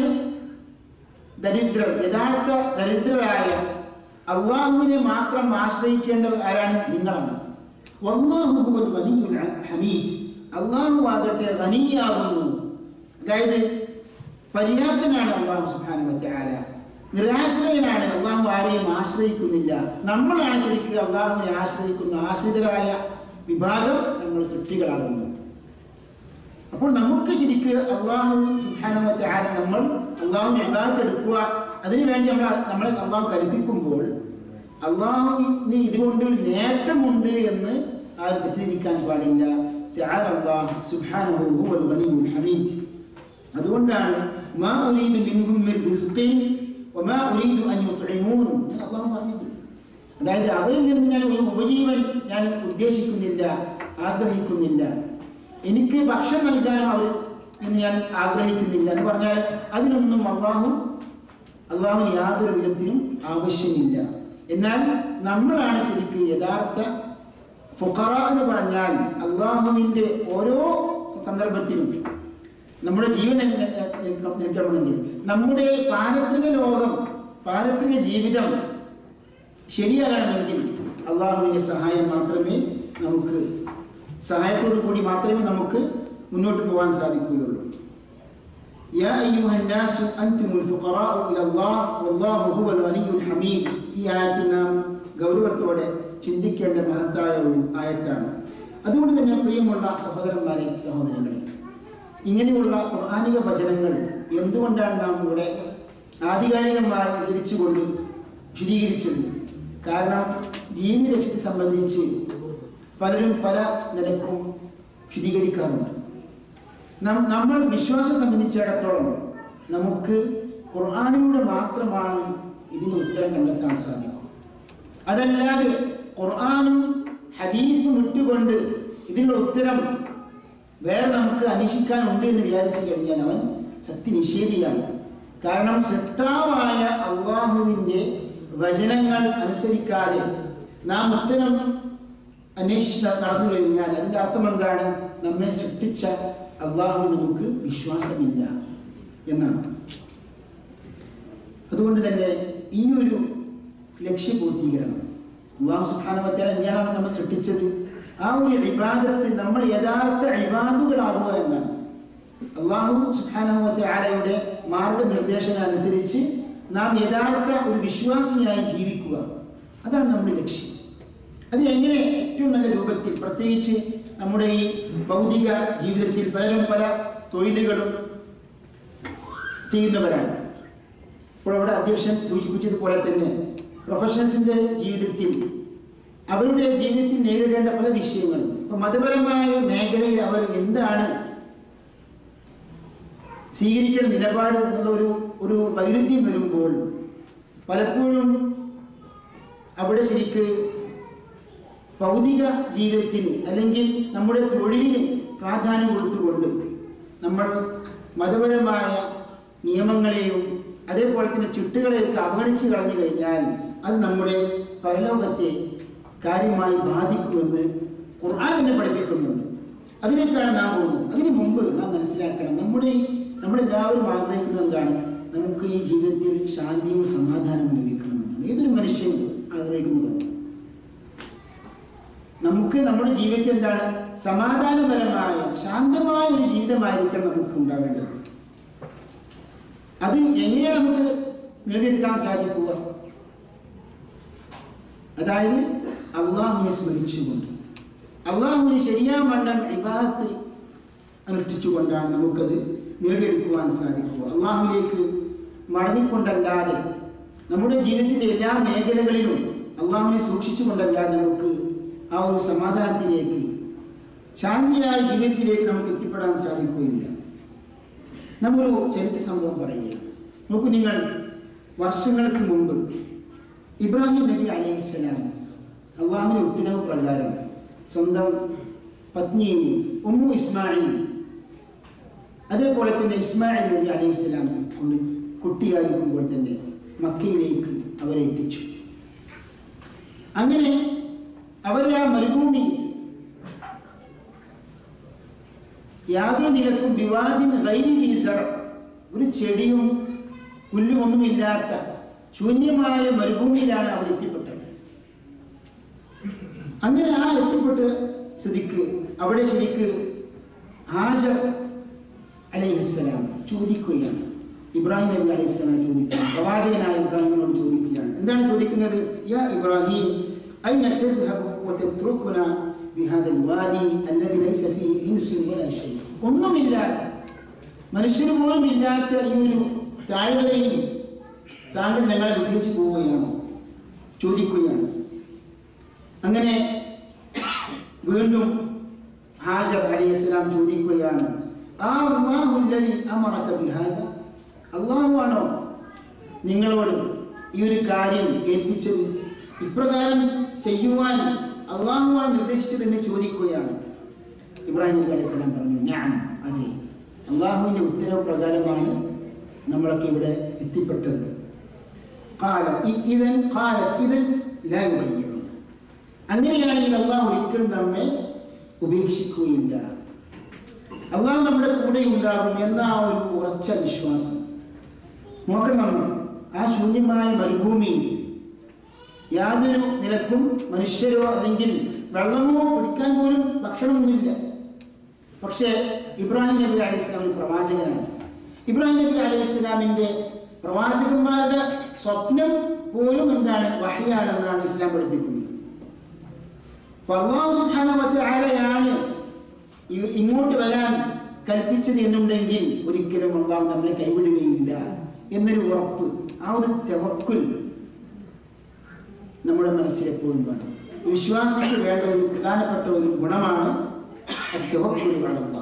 ദരിദ്രർ യഥാർത്ഥ ദരിദ്രരായ അള്ളാഹുവിനെ മാത്രം ആശ്രയിക്കേണ്ടവർ ആരാണ് നിങ്ങളാണ് വല്ലാഹു ഹുവൽ വലിയുൽ ഹമീദ് അള്ളാഹു ആകട്ടെ ഖനിയാകുന്നു അതായത് പര്യാപ്തനാണ് അള്ളാഹു സുബ്ഹാനഹു വതആല നിരാശ്രയനാണ് അള്ളാഹു ആരെയും ആശ്രയിക്കുന്നില്ല നമ്മളാണ് ശരിക്കും അള്ളാഹുവിനെ ആശ്രയിക്കുന്ന ആശ്രിതരായ വിഭാഗം നമ്മൾ സൃഷ്ടികളാകുന്നു അപ്പോൾ നമുക്ക് ശരിക്ക് അള്ളാഹു സുഹാനമത്തെ ആല നമ്മൾ അള്ളാഹുവിനെ ഇബാദത്ത് എടുക്കുക അതിനുവേണ്ടി നമ്മൾ നമ്മളെ അള്ളാഹു കൽപ്പിക്കുമ്പോൾ അള്ളാഹുവിന് ഇതുകൊണ്ട് ഒരു നേട്ടമുണ്ട് എന്ന് ആരും തെറ്റിദ്ധരിക്കാൻ പാടില്ല تعالى الله سبحانه هو الغني الحميد അതുകൊണ്ടാണ് മാ ഉരീദു മിൻഹും മിൻ റിസ്ഖിൻ വമാ ഉരീദു അൻ യുത്ഇമൂൻ എന്ന് അല്ലാഹു പറഞ്ഞത് അതായത് അവരിൽ നിന്ന് ഞാൻ ഒരു ഉപജീവൻ ഞാൻ ഉദ്ദേശിക്കുന്നില്ല ആഗ്രഹിക്കുന്നില്ല എനിക്ക് ഭക്ഷണം നൽകാനും അവർ എന്ന് ഞാൻ ആഗ്രഹിക്കുന്നില്ല എന്ന് പറഞ്ഞാൽ അതിനൊന്നും അള്ളാഹു അള്ളാഹുവിന് യാതൊരു വിധത്തിലും ആവശ്യമില്ല എന്നാൽ നമ്മളാണ് ശരിക്ക് യഥാർത്ഥ ഫുഖറ എന്ന് പറഞ്ഞാൽ അള്ളാഹുവിൻ്റെ ഓരോ സന്ദർഭത്തിലും നമ്മുടെ ജീവൻ നിൽക്കണമെങ്കിൽ നമ്മുടെ പാരത്രിക ലോകം പാരത്രിക ജീവിതം ശരിയാകണമെങ്കിൽ അള്ളാഹുവിൻ്റെ സഹായം മാത്രമേ നമുക്ക് സഹായത്തോടു കൂടി മാത്രമേ നമുക്ക് മുന്നോട്ട് പോകാൻ സാധിക്കുകയുള്ളൂ يا أيها الناس أنتم الفقراء إلى الله والله هو الغني الحميد ഈ ആയത്തിൽ നാം ഗൗരവത്തോടെ ചിന്തിക്കേണ്ട മഹത്തായ ഒരു ആയത്താണ് അതുകൊണ്ട് തന്നെ പ്രിയമുള്ള സഹോദരന്മാരെ സഹോദരങ്ങളെ ഇങ്ങനെയുള്ള ഖുർആാനിക വചനങ്ങൾ എന്തുകൊണ്ടാണ് നാം ഇവിടെ ആധികാരികമായി ഉദ്ധരിച്ചുകൊണ്ട് വിശദീകരിച്ചത് കാരണം ജീവിത രക്ഷത്തെ സംബന്ധിച്ച് പലരും പല നിലക്കും വിശദീകരിക്കാറുണ്ട് നം- നമ്മൾ വിശ്വാസം സംബന്ധിച്ചിടത്തോളം നമുക്ക് ഖുർആാനിലൂടെ മാത്രമാണ് ഇതിന് ഉത്തരം കണ്ടെത്താൻ സാധിക്കും അതല്ലാതെ ഖുർആാനും ഹദീഫും ഇട്ടുകൊണ്ട് ഇതിനുള്ള ഉത്തരം വേറെ നമുക്ക് അന്വേഷിക്കാനുണ്ട് എന്ന് വിചാരിച്ചു കഴിഞ്ഞാൽ അവൻ സത്യനിഷേധിയാണ് കാരണം സൃഷ്ടാവായ അള്ളാഹുവിൻ്റെ വചനങ്ങൾ അനുസരിക്കാതെ നാം ഉത്തരം അന്വേഷിച്ച് നടന്നു കഴിഞ്ഞാൽ അതിൻ്റെ അർത്ഥം എന്താണ് നമ്മെ സൃഷ്ടിച്ച അള്ളാഹു നമുക്ക് വിശ്വാസമില്ല എന്നാണ് അതുകൊണ്ട് തന്നെ ഈ ഒരു ലക്ഷ്യപൂർത്തീകരണം അള്ളാഹു സുഖാനവത്താൽ എന്തിനാണ് നമ്മൾ സൃഷ്ടിച്ചത് ആ ഒരു ഇബാദത്ത് നമ്മൾ യഥാർത്ഥ ഇബാദുകളാകുക എന്നാണ് അള്ളാഹു സുഖാനവത്തെ ആലയുടെ മാർഗനിർദ്ദേശനം അനുസരിച്ച് നാം യഥാർത്ഥ ഒരു വിശ്വാസിയായി ജീവിക്കുക അതാണ് നമ്മുടെ ലക്ഷ്യം അത് എങ്ങനെ ഏറ്റവും നല്ല രൂപത്തിൽ പ്രത്യേകിച്ച് നമ്മുടെ ഈ ഭൗതിക ജീവിതത്തിൽ പലരും പല തൊഴിലുകളും ചെയ്യുന്നവരാണ് ഇപ്പോൾ അവിടെ അധ്യക്ഷൻ സൂചിപ്പിച്ചതുപോലെ തന്നെ പ്രൊഫഷണൽസിൻ്റെ ജീവിതത്തിൽ അവരുടെ ജീവിതത്തിൽ നേരിടേണ്ട പല വിഷയങ്ങളും ഇപ്പം മതപരമായ മേഖലയിൽ അവർ എന്താണ് സ്വീകരിക്കേണ്ട നിലപാട് എന്നുള്ള ഒരു ഒരു വൈരുദ്ധ്യം വരുമ്പോൾ പലപ്പോഴും അവിടെ ശരിക്ക് ഭൗതിക ജീവിതത്തിന് അല്ലെങ്കിൽ നമ്മുടെ തൊഴിലിന് പ്രാധാന്യം കൊടുത്തുകൊണ്ട് നമ്മൾ മതപരമായ നിയമങ്ങളെയും അതേപോലെ തന്നെ ചുട്ടുകളെയൊക്കെ അവഗണിച്ച് കളഞ്ഞു കഴിഞ്ഞാൽ അത് നമ്മുടെ പരലോകത്തെ കാര്യമായി ബാധിക്കുമെന്ന് ഖുർആൻ തന്നെ പഠിപ്പിക്കുന്നുണ്ട് അതിലേക്കാണ് നാം പോകുന്നത് അതിനു മുമ്പ് നാം മനസ്സിലാക്കണം നമ്മുടെ നമ്മളെല്ലാവരും ആഗ്രഹിക്കുന്നത് എന്താണ് നമുക്ക് ഈ ജീവിതത്തിൽ ശാന്തിയും സമാധാനവും ലഭിക്കണമെന്നാണ് ഏതൊരു മനുഷ്യനും ആഗ്രഹിക്കുന്നതാണ് നമുക്ക് നമ്മുടെ ജീവിതത്തിൽ എന്താണ് സമാധാനപരമായ ശാന്തമായ ഒരു ജീവിതമായിരിക്കണം നമുക്ക് ഉണ്ടാവേണ്ടത് അത് എങ്ങനെയാണ് നമുക്ക് നേടിയെടുക്കാൻ സാധിക്കുക അതായത് അള്ളാഹുവിനെ സ്മരിച്ചുകൊണ്ട് അള്ളാഹുവിന് ശരിയാൻ വണ്ണം ഇബാദത്ത് അനുഷ്ഠിച്ചുകൊണ്ടാണ് നമുക്കത് നേടിയെടുക്കുവാൻ സാധിക്കുക അള്ളാഹുവിലേക്ക് മടങ്ങിക്കൊണ്ടല്ലാതെ നമ്മുടെ ജീവിതത്തിൻ്റെ എല്ലാ മേഖലകളിലും അള്ളാഹുവിനെ സൂക്ഷിച്ചുകൊണ്ടല്ലാതെ നമുക്ക് ആ ഒരു സമാധാനത്തിലേക്ക് ശാന്തിയായ ജീവിതത്തിലേക്ക് നമുക്ക് എത്തിപ്പെടാൻ സാധിക്കുകയില്ല നമ്മൊരു ചരിത്ര സംഭവം പറയുകയാണ് നോക്കൂ നിങ്ങൾ വർഷങ്ങൾക്ക് മുമ്പ് ഇബ്രാഹിം നബി അലൈഹിസ്സലാം അള്ളാഹുവിൻ്റെ ഉത്തരവ് പ്രകാരം സ്വന്തം പത്നിയെയും ഉമ്മു ഇസ്മായിൽ അതേപോലെ തന്നെ ഇസ്മായിൽ നബി അലൈഹിസ്സലാം കൊണ്ട് കുട്ടിയായിരിക്കുമ്പോൾ തന്നെ മക്കയിലേക്ക് അവരെ എത്തിച്ചു അങ്ങനെ അവരെ ആ മരുഭൂമി യാതൊരു നിലക്കും വിവാദിൻ ഗൈരി ഈസർ ഒരു ചെടിയും പുല്ലും ഒന്നുമില്ലാത്ത ശൂന്യമായ മരുഭൂമിയിലാണ് അവർ എത്തിപ്പെട്ടത് അങ്ങനെ ആ എത്തിപ്പെട്ട സ്ഥിതിക്ക് അവിടെ ശരിക്ക് ഹാജർ അലൈഹിസ്സലാം ചോദിക്കുകയാണ് ഇബ്രാഹിം നബി അലൈഹി സ്വലാമിനെ ചോദിക്കുകയാണ് പ്രവാചകനായ ഇബ്രാഹിമിനോട് ചോദിക്കുകയാണ് എന്താണ് ചോദിക്കുന്നത് യാ ഇബ്രാഹിം أين تذهب وتتركنا بهذا الوادي الذي ليس فيه إنس ولا شيء ഒന്നുമില്ലാത്ത മനുഷ്യന് പോലും ഇല്ലാത്ത ഈ ഒരു താഴ്വരയിൽ താങ്കൾ ഞങ്ങളെ വിട്ടേച്ച് പോവുകയാണോ ചോദിക്കുകയാണ് അങ്ങനെ വീണ്ടും ഹാജർ അലൈഹി സ്വലാം ചോദിക്കുകയാണ് ആ അള്ളാഹുല്ലതി അമറക്ക ബിഹാദ അള്ളാഹുവാണോ നിങ്ങളോട് ഈ ഒരു കാര്യം ഏൽപ്പിച്ചത് ഇപ്രകാരം ചെയ്യുവാൻ അള്ളാഹുവാണ് നിർദ്ദേശിച്ചതെന്ന് ചോദിക്കുകയാണ് ഇബ്രാഹിം നബി അലൈഹി സ്വലാം പറഞ്ഞു ഞാൻ അതെ അള്ളാഹുവിൻ്റെ ഉത്തരവ് പ്രകാരമാണ് നമ്മളൊക്കെ ഇവിടെ എത്തിപ്പെട്ടത് കാല ഇവൻ കാല ഇവൻ ലായുകയും അങ്ങനെയാണെങ്കിൽ അള്ളാഹു ഒരിക്കലും നമ്മെ ഉപേക്ഷിക്കുകയില്ല അള്ളാഹു നമ്മുടെ കൂടെ ഉണ്ടാകും എന്ന ആ ഒരു ഉറച്ച വിശ്വാസം നോക്കണം നമ്മൾ ആ ശൂന്യമായ മരുഭൂമിയിൽ യാതൊരു നിലക്കും മനുഷ്യരോ അല്ലെങ്കിൽ വെള്ളമോ കുടിക്കാൻ പോലും ഭക്ഷണമൊന്നുമില്ല പക്ഷേ ഇബ്രാഹിം നബി അലൈഹി സ്വലാം ഒരു പ്രവാചകനാണ് ഇബ്രാഹിം നബി അലൈഹി സ്വലാമിൻ്റെ പ്രവാചകന്മാരുടെ സ്വപ്നം പോലും എന്താണ് വഹയാണെന്നാണ് ഇസ്ലാം പഠിപ്പിക്കുന്നത് അപ്പോൾ അള്ളാഹു സുബ്ഹാനഹു ആലയാണ് ഇങ്ങോട്ട് വരാൻ കൽപ്പിച്ചത് എന്നുണ്ടെങ്കിൽ ഒരിക്കലും അള്ളാഹു നമ്മെ കൈവിടുകയില്ല എന്നൊരു ഉറപ്പ് ആ ഒരു തെവക്കുൽ നമ്മുടെ മനസ്സിൽ എപ്പോഴും വേണം വിശ്വാസിക്ക് വേണ്ട ഒരു പ്രധാനപ്പെട്ട ഒരു ഗുണമാണ് തെവക്കുൽ വളർന്ന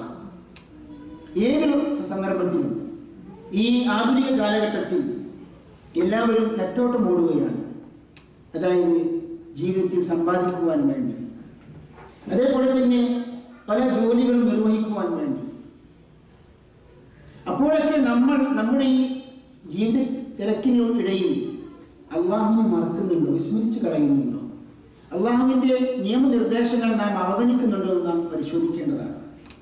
ഏതൊരു സന്ദർഭത്തിലും ഈ ആധുനിക കാലഘട്ടത്തിൽ എല്ലാവരും നെട്ടോട്ടം ഓടുകയാണ് അതായത് ജീവിതത്തിൽ സമ്പാദിക്കുവാൻ വേണ്ടി അതേപോലെ തന്നെ പല ജോലികളും നിർവഹിക്കുവാൻ വേണ്ടി അപ്പോഴൊക്കെ നമ്മൾ നമ്മുടെ ഈ ജീവിത തിരക്കിനിടയിൽ അള്ളാഹുവിനെ മറക്കുന്നുണ്ടോ വിസ്മരിച്ച് കളയുന്നുണ്ടോ അള്ളാഹുവിൻ്റെ നിയമനിർദ്ദേശങ്ങൾ നാം അവഗണിക്കുന്നുണ്ടോ എന്ന് നാം പരിശോധിക്കേണ്ടതാണ്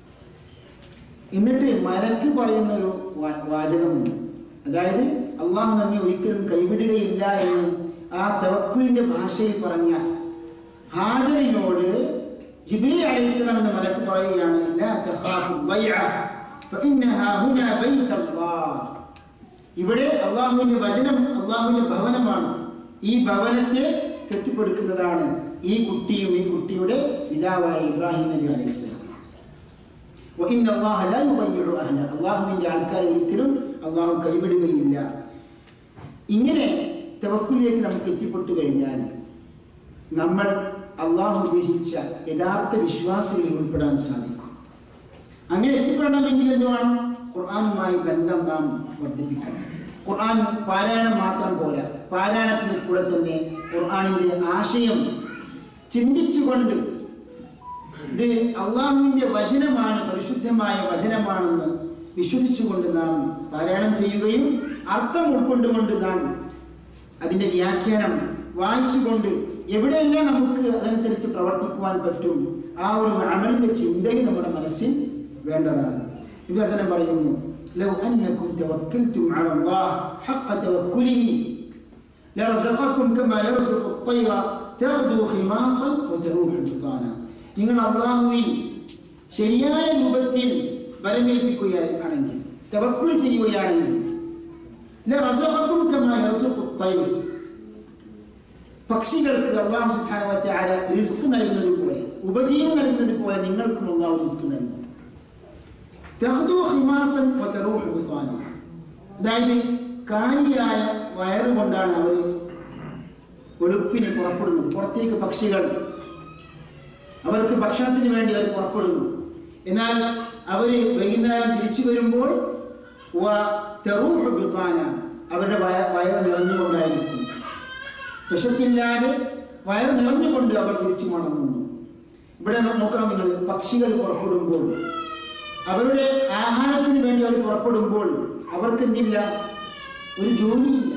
എന്നിട്ട് മലക്ക് പറയുന്ന ഒരു വാ- വാചകമുണ്ട് അതായത് അള്ളാഹു നമ്മെ ഒരിക്കലും കൈവിടുകയില്ല എന്ന് ആ തവക്കുലിൻ്റെ ഭാഷയിൽ പറഞ്ഞ ഹാജറിനോട് ജിബ്രീൽ അലൈഹിസ്സലാം എന്ന മലക്ക് പറയുകയാണ് "ലാ തഖാഫു ضيعة فإنها هنا بيت الله." ഇവിടെ അള്ളാഹുവിൻ്റെ വചനം അള്ളാഹുവിൻ്റെ ഭവനമാണ് ഈ ഭവനത്തെ കെട്ടിപ്പടുക്കുന്നതാണ് ഈ കുട്ടിയും ഈ കുട്ടിയുടെ പിതാവായ ഇബ്രാഹിം നബി അലൈഹിസ്സലാം وإن الله لا يضيع أهله അള്ളാഹുവിൻ്റെ ആൾക്കാരെ ഒരിക്കലും അള്ളാഹു കൈവിടുകയില്ല ഇങ്ങനെ തവക്കുലിലേക്ക് നമുക്ക് എത്തിപ്പെട്ടു കഴിഞ്ഞാൽ നമ്മൾ അള്ളാഹു ഉദ്ദേശിച്ച യഥാർത്ഥ വിശ്വാസികളിൽ ഉൾപ്പെടാൻ സാധിക്കും അങ്ങനെ എത്തിപ്പെടണമെങ്കിൽ എന്ത് വേണം ഖുർആാനുമായി ബന്ധം നാം വർദ്ധിപ്പിക്കണം ഖുർആൻ പാരായണം മാത്രം പോരാ പാരായണത്തിന് കൂടെ തന്നെ ഖുർആാനിൻ്റെ ആശയം ചിന്തിച്ചുകൊണ്ട് ഇത് അള്ളാഹുവിൻ്റെ വചനമാണ് പരിശുദ്ധമായ വചനമാണെന്ന് വിശ്വസിച്ചുകൊണ്ട് നാം പാരായണം ചെയ്യുകയും അർത്ഥം ഉൾക്കൊണ്ടുകൊണ്ട് നാം അതിൻ്റെ വ്യാഖ്യാനം വായിച്ചുകൊണ്ട് എവിടെയെല്ലാം നമുക്ക് അതനുസരിച്ച് പ്രവർത്തിക്കുവാൻ പറ്റും ആ ഒരു അമലിൻ്റെ ചിന്തയും നമ്മുടെ മനസ്സിൽ വേണ്ടതാണ് വികസനം പറയുന്നു لو أنكم توكلتم على الله حق توكله لرزقكم كما يرزق الطير تغدو خماصا وتروح بطانا നിങ്ങൾ അള്ളാഹുവിൽ ശരിയായ രൂപത്തിൽ വരമേൽപ്പിക്കുകയാണെങ്കിൽ തവക്കുൽ ചെയ്യുകയാണെങ്കിൽ ലറസഖക്കും കമാ യർസുഖു الطير പക്ഷികൾക്ക് അള്ളാഹു സുബ്ഹാനഹു വ തആല റിസ്ക് നൽകുന്നത് പോലെ ഉപജീവനം നൽകുന്നത് പോലെ നിങ്ങൾക്കും അള്ളാഹു റിസ്ക് നൽകും തഹ്ദു ഹിമാസൻ വ തറൂഹു ബിതാന അതായത് കാലിയായ വയറുകൊണ്ടാണ് അവർ വെളുപ്പിന് പുറപ്പെടുന്നത് പുറത്തേക്ക് പക്ഷികൾ അവർക്ക് ഭക്ഷണത്തിന് വേണ്ടി അവർ പുറപ്പെടുന്നു എന്നാൽ അവർ വൈകുന്നേരം തിരിച്ചു വരുമ്പോൾ വ തറൂഹു ബിതാന അവരുടെ വയ വയർ നിറഞ്ഞുകൊണ്ടായിരിക്കും വിശപ്പില്ലാതെ വയർ നിറഞ്ഞുകൊണ്ട് അവർ തിരിച്ചു മടങ്ങുന്നു ഇവിടെ നോ- നോക്കണം നിങ്ങൾ പക്ഷികൾ പുറപ്പെടുമ്പോൾ അവരുടെ ആഹാരത്തിന് വേണ്ടി അവർ പുറപ്പെടുമ്പോൾ അവർക്ക് എന്തില്ല ഒരു ജോലിയില്ല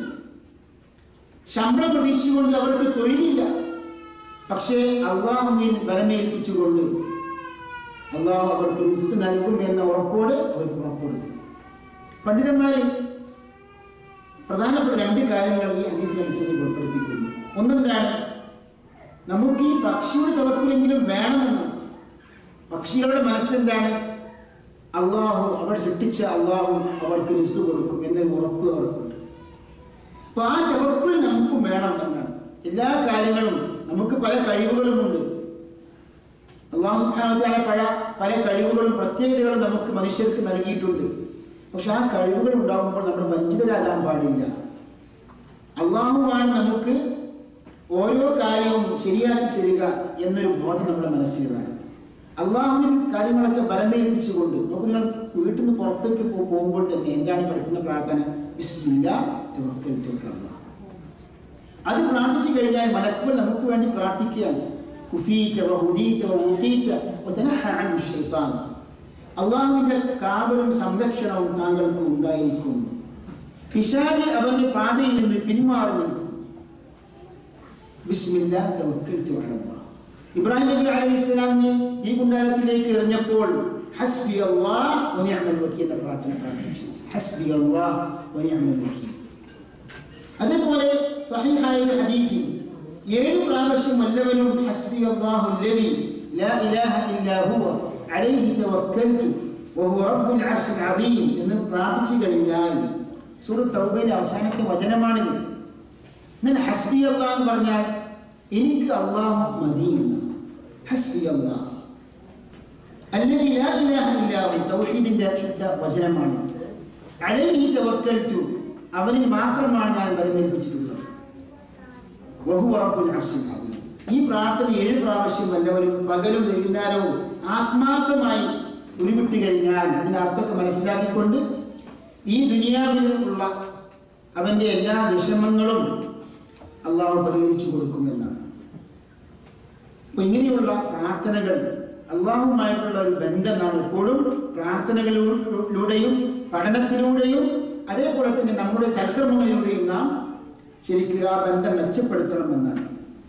ശമ്പളം പ്രതീക്ഷിച്ചുകൊണ്ട് അവർക്ക് തൊഴിലില്ല പക്ഷേ അള്ളാഹുവിൻ ബലമേൽപ്പിച്ചുകൊണ്ട് അള്ളാഹു അവർക്ക് റിസ്ക് നൽകും എന്ന ഉറപ്പോടെ അവർ പുറപ്പെടുന്നു പണ്ഡിതന്മാരെ പ്രധാനപ്പെട്ട രണ്ട് കാര്യങ്ങൾ ഈ ഹദീസിനനുസരിച്ച് ഉൾപ്പെടുത്തിക്കുന്നു ഒന്നെന്താണ് നമുക്ക് ഈ പക്ഷിയുടെ തവക്കുലെങ്കിലും വേണമെന്ന് പക്ഷികളുടെ മനസ്സിലെന്താണ് അള്ളാഹു അവർ സൃഷ്ടിച്ച അള്ളാഹു അവർക്ക് റിസ്ക് കൊടുക്കും എന്നൊരു ഉറപ്പ് അവർക്കുണ്ട് അപ്പൊ ആ തവക്കുൽ നമുക്കും വേണം എന്നാണ് എല്ലാ കാര്യങ്ങളും നമുക്ക് പല കഴിവുകളുമുണ്ട് അള്ളാഹു സുബ്ഹാനഹു പല പല കഴിവുകളും പ്രത്യേകതകളും നമുക്ക് മനുഷ്യർക്ക് നൽകിയിട്ടുണ്ട് പക്ഷെ ആ കഴിവുകൾ ഉണ്ടാകുമ്പോൾ നമ്മൾ വഞ്ചിതരാകാൻ പാടില്ല അള്ളാഹുവാണ് നമുക്ക് ഓരോ കാര്യവും ശരിയാക്കി തരിക എന്നൊരു ബോധം നമ്മുടെ മനസ്സിൽ വേണം അള്ളാഹുവിൻ കാര്യങ്ങളൊക്കെ ബലമേൽപ്പിച്ചുകൊണ്ട് നമുക്ക് നിങ്ങൾ വീട്ടിൽ നിന്ന് പുറത്തേക്ക് പോ- പോകുമ്പോൾ തന്നെ എന്താണ് പഠിക്കുന്ന പ്രാർത്ഥന ബിസ്മില്ലാ തവക്കൽതു അലല്ലാഹ്. അത് പ്രാർത്ഥിച്ചു കഴിഞ്ഞാൽ മലക്കുകൾ നമുക്ക് വേണ്ടി പ്രാർത്ഥിക്കുകയാണ് കുഫീത വഹുദീത വഊതീത വതനഹ അൻ ശൈത്താൻ അള്ളാഹുവിന്റെ കാവലും സംരക്ഷണവും താങ്കൾക്ക് ഉണ്ടായിരിക്കും പിശാച് അവന്റെ പാതയിൽ നിന്ന് പിന്മാറി നിൽക്കും ബിസ്മില്ലാ തവക്കൽതു അലല്ലാഹ്. ഇബ്രാഹിം നബി അലൈഹി ഇസ്ലാമിനെ ഈ കുണ്ടാരത്തിലേക്ക് എറിഞ്ഞപ്പോൾ ഹസ്ബി അള്ളാഹ് വനിഅമൽ വക്കീൽ എന്ന പ്രാർത്ഥന പ്രാർത്ഥിച്ചു ഹസ്ബി അള്ളാഹ് വനിഅമൽ വക്കീൽ അതേപോലെ സഹിഹായ ഒരു ഹദീസിൽ ഏഴ് പ്രാവശ്യം വല്ലവനും ഹസ്ബി അല്ലാഹു അല്ലദി ലാ ഇലാഹ ഇല്ലാ ഹുവ അലൈഹി തവക്കൽതു വഹുവ റബ്ബുൽ അർശിൽ അദീം എന്ന് പ്രാർത്ഥിച്ചു കഴിഞ്ഞാൽ സൂറത്ത് തൗബയിലെ അവസാനത്തെ വചനമാണിത് എന്നാൽ ഹസ്ബി അല്ലാഹ് എന്ന് പറഞ്ഞാൽ എനിക്ക് അള്ളാഹു മതി എന്നാണ് ഹസ്ബി അല്ലാഹ് അല്ലദി ലാ ഇലാഹ ഇല്ലാ ഹു തൗഹീദിന്റെ ശുദ്ധ വചനമാണ് അലൈഹി തവക്കൽതു അവനിൽ മാത്രമാണ് ഞാൻ ബലമേൽപ്പിച്ചിട്ടുള്ളത് വഹുവ റബ്ബുൽ അർശിൽ അദീം. ഈ പ്രാർത്ഥന ഏഴ് പ്രാവശ്യം വല്ലവരും പകലും വൈകുന്നേരവും ആത്മാർത്ഥമായി ഉരുവിട്ട് കഴിഞ്ഞാൽ അതിന്റെ അർത്ഥമൊക്കെ മനസ്സിലാക്കിക്കൊണ്ട് ഈ ദുനിയാവിലുള്ള അവന്റെ എല്ലാ വിഷമങ്ങളും അള്ളാഹു പരിഹരിച്ചു കൊടുക്കുമെന്നാണ് അപ്പൊ ഇങ്ങനെയുള്ള പ്രാർത്ഥനകൾ അള്ളാഹുമായിട്ടുള്ള ഒരു ബന്ധം നാം എപ്പോഴും പ്രാർത്ഥനകളിലൂടെയും പഠനത്തിലൂടെയും അതേപോലെ തന്നെ നമ്മുടെ സൽക്കർമ്മങ്ങളിലൂടെയും നാം ശരിക്കും ആ ബന്ധം മെച്ചപ്പെടുത്തണമെന്നാണ്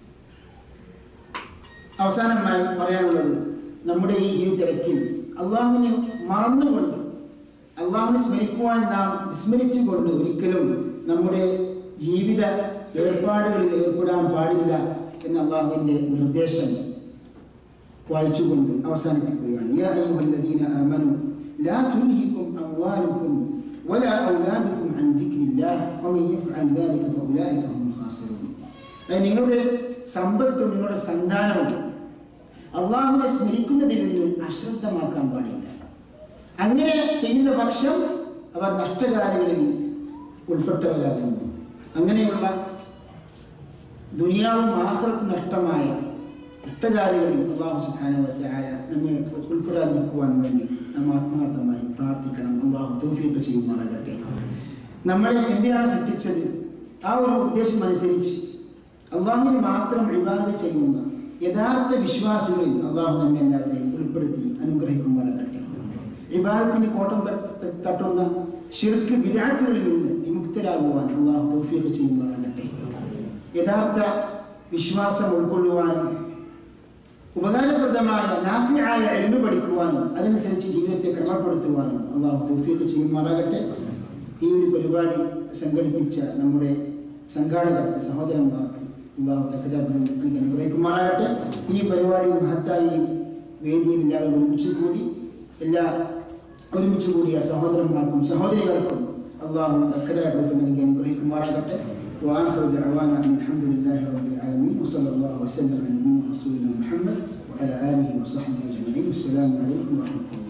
അവസാനമായി പറയാനുള്ളത് നമ്മുടെ ഈ ജീവിത തിരക്കിൽ അള്ളാഹുവിനെ മറന്നുകൊണ്ട് അള്ളാഹുവിനെ സ്മരിക്കുവാൻ നാം വിസ്മരിച്ചുകൊണ്ട് ഒരിക്കലും നമ്മുടെ ജീവിത ഏർപ്പാടുകളിൽ ഏർപ്പെടാൻ പാടില്ല എന്ന അള്ളാഹുവിൻ്റെ നിർദ്ദേശം വായിച്ചുകൊണ്ട് അവസാനിപ്പിക്കുകയാണ് യാ അയ്യുഹല്ലദീന ആമനു ലാ തുൽഹിക്കും അംവാലുക്കും ولا أولادكم عن ذكر الله ومن يفعل ذلك فأولئك هم الخاسرون അതായത് നിങ്ങളുടെ സമ്പത്തും നിങ്ങളുടെ സന്താനവും അള്ളാഹുവിനെ സ്മരിക്കുന്നതിൽ നിന്ന് അശ്രദ്ധമാക്കാൻ പാടില്ല അങ്ങനെ ചെയ്യുന്ന പക്ഷം അവർ നഷ്ടകാരികളിൽ ഉൾപ്പെട്ടവരാകുന്നു അങ്ങനെയുള്ള ദുനിയാവും ആഹ്റത്തും നഷ്ടമായ നഷ്ടകാരികളിൽ അള്ളാഹു സുബ്ഹാനഹു ആയ നമ്മെ ഉൾപ്പെടാതിരിക്കുവാൻ വേണ്ടി നാം ആത്മാർത്ഥമായി പ്രാർത്ഥിക്കണം അള്ളാഹു തൗഫീഖ് ചെയ്യുമാറാകട്ടെ നമ്മളെ എന്തിനാണ് സൃഷ്ടിച്ചത് ആ ഒരു ഉദ്ദേശം അനുസരിച്ച് അള്ളാഹുവിന് മാത്രം വിവാദ ചെയ്യുന്ന യഥാർത്ഥ വിശ്വാസികളിൽ അള്ളാഹു നമ്മെ എല്ലാവരെയും ഉൾപ്പെടുത്തി അനുഗ്രഹിക്കുമാറാകട്ടെ ഇബാദത്തിന് കോട്ടം തട്ട് തട്ടുന്ന ഷിർക്ക് വിദാറ്റുകളിൽ നിന്ന് വിമുക്തരാകുവാൻ അള്ളാഹു തൗഫീഖ് ചെയ്യുമാറാകട്ടെ യഥാർത്ഥ വിശ്വാസം ഉൾക്കൊള്ളുവാനും ഉപകാരപ്രദമായ നാഫിയായ എൽമ പഠിക്കുവാനും അതനുസരിച്ച് ജീവിതത്തെ ക്രമപ്പെടുത്തുവാനും അള്ളാഹു തൗഫീഖ് ചെയ്യുമാറാകട്ടെ ഈ ഒരു പരിപാടി സംഘടിപ്പിച്ച നമ്മുടെ സംഘാടകർക്ക് സഹോദരന്മാർക്ക് അള്ളാഹു തക്കതാപനം എനിക്ക് അനുഗ്രഹിക്കുമാറാകട്ടെ ഈ പരിപാടി മഹത്തായി വേദിയിൽ എല്ലാവരും ഒരുമിച്ച് കൂടി എല്ലാ ഒരുമിച്ച് കൂടിയ സഹോദരന്മാർക്കും സഹോദരികൾക്കും അള്ളാഹു തക്കതായ പ്രതിഫലം എനിക്ക് അനുഗ്രഹിക്കുമാറാകട്ടെ وآخر دعوانا أن الحمد لله رب العالمين وصلى الله وسلم على نبينا رسولنا محمد وعلى آله وصحبه أجمعين والسلام عليكم ورحمة الله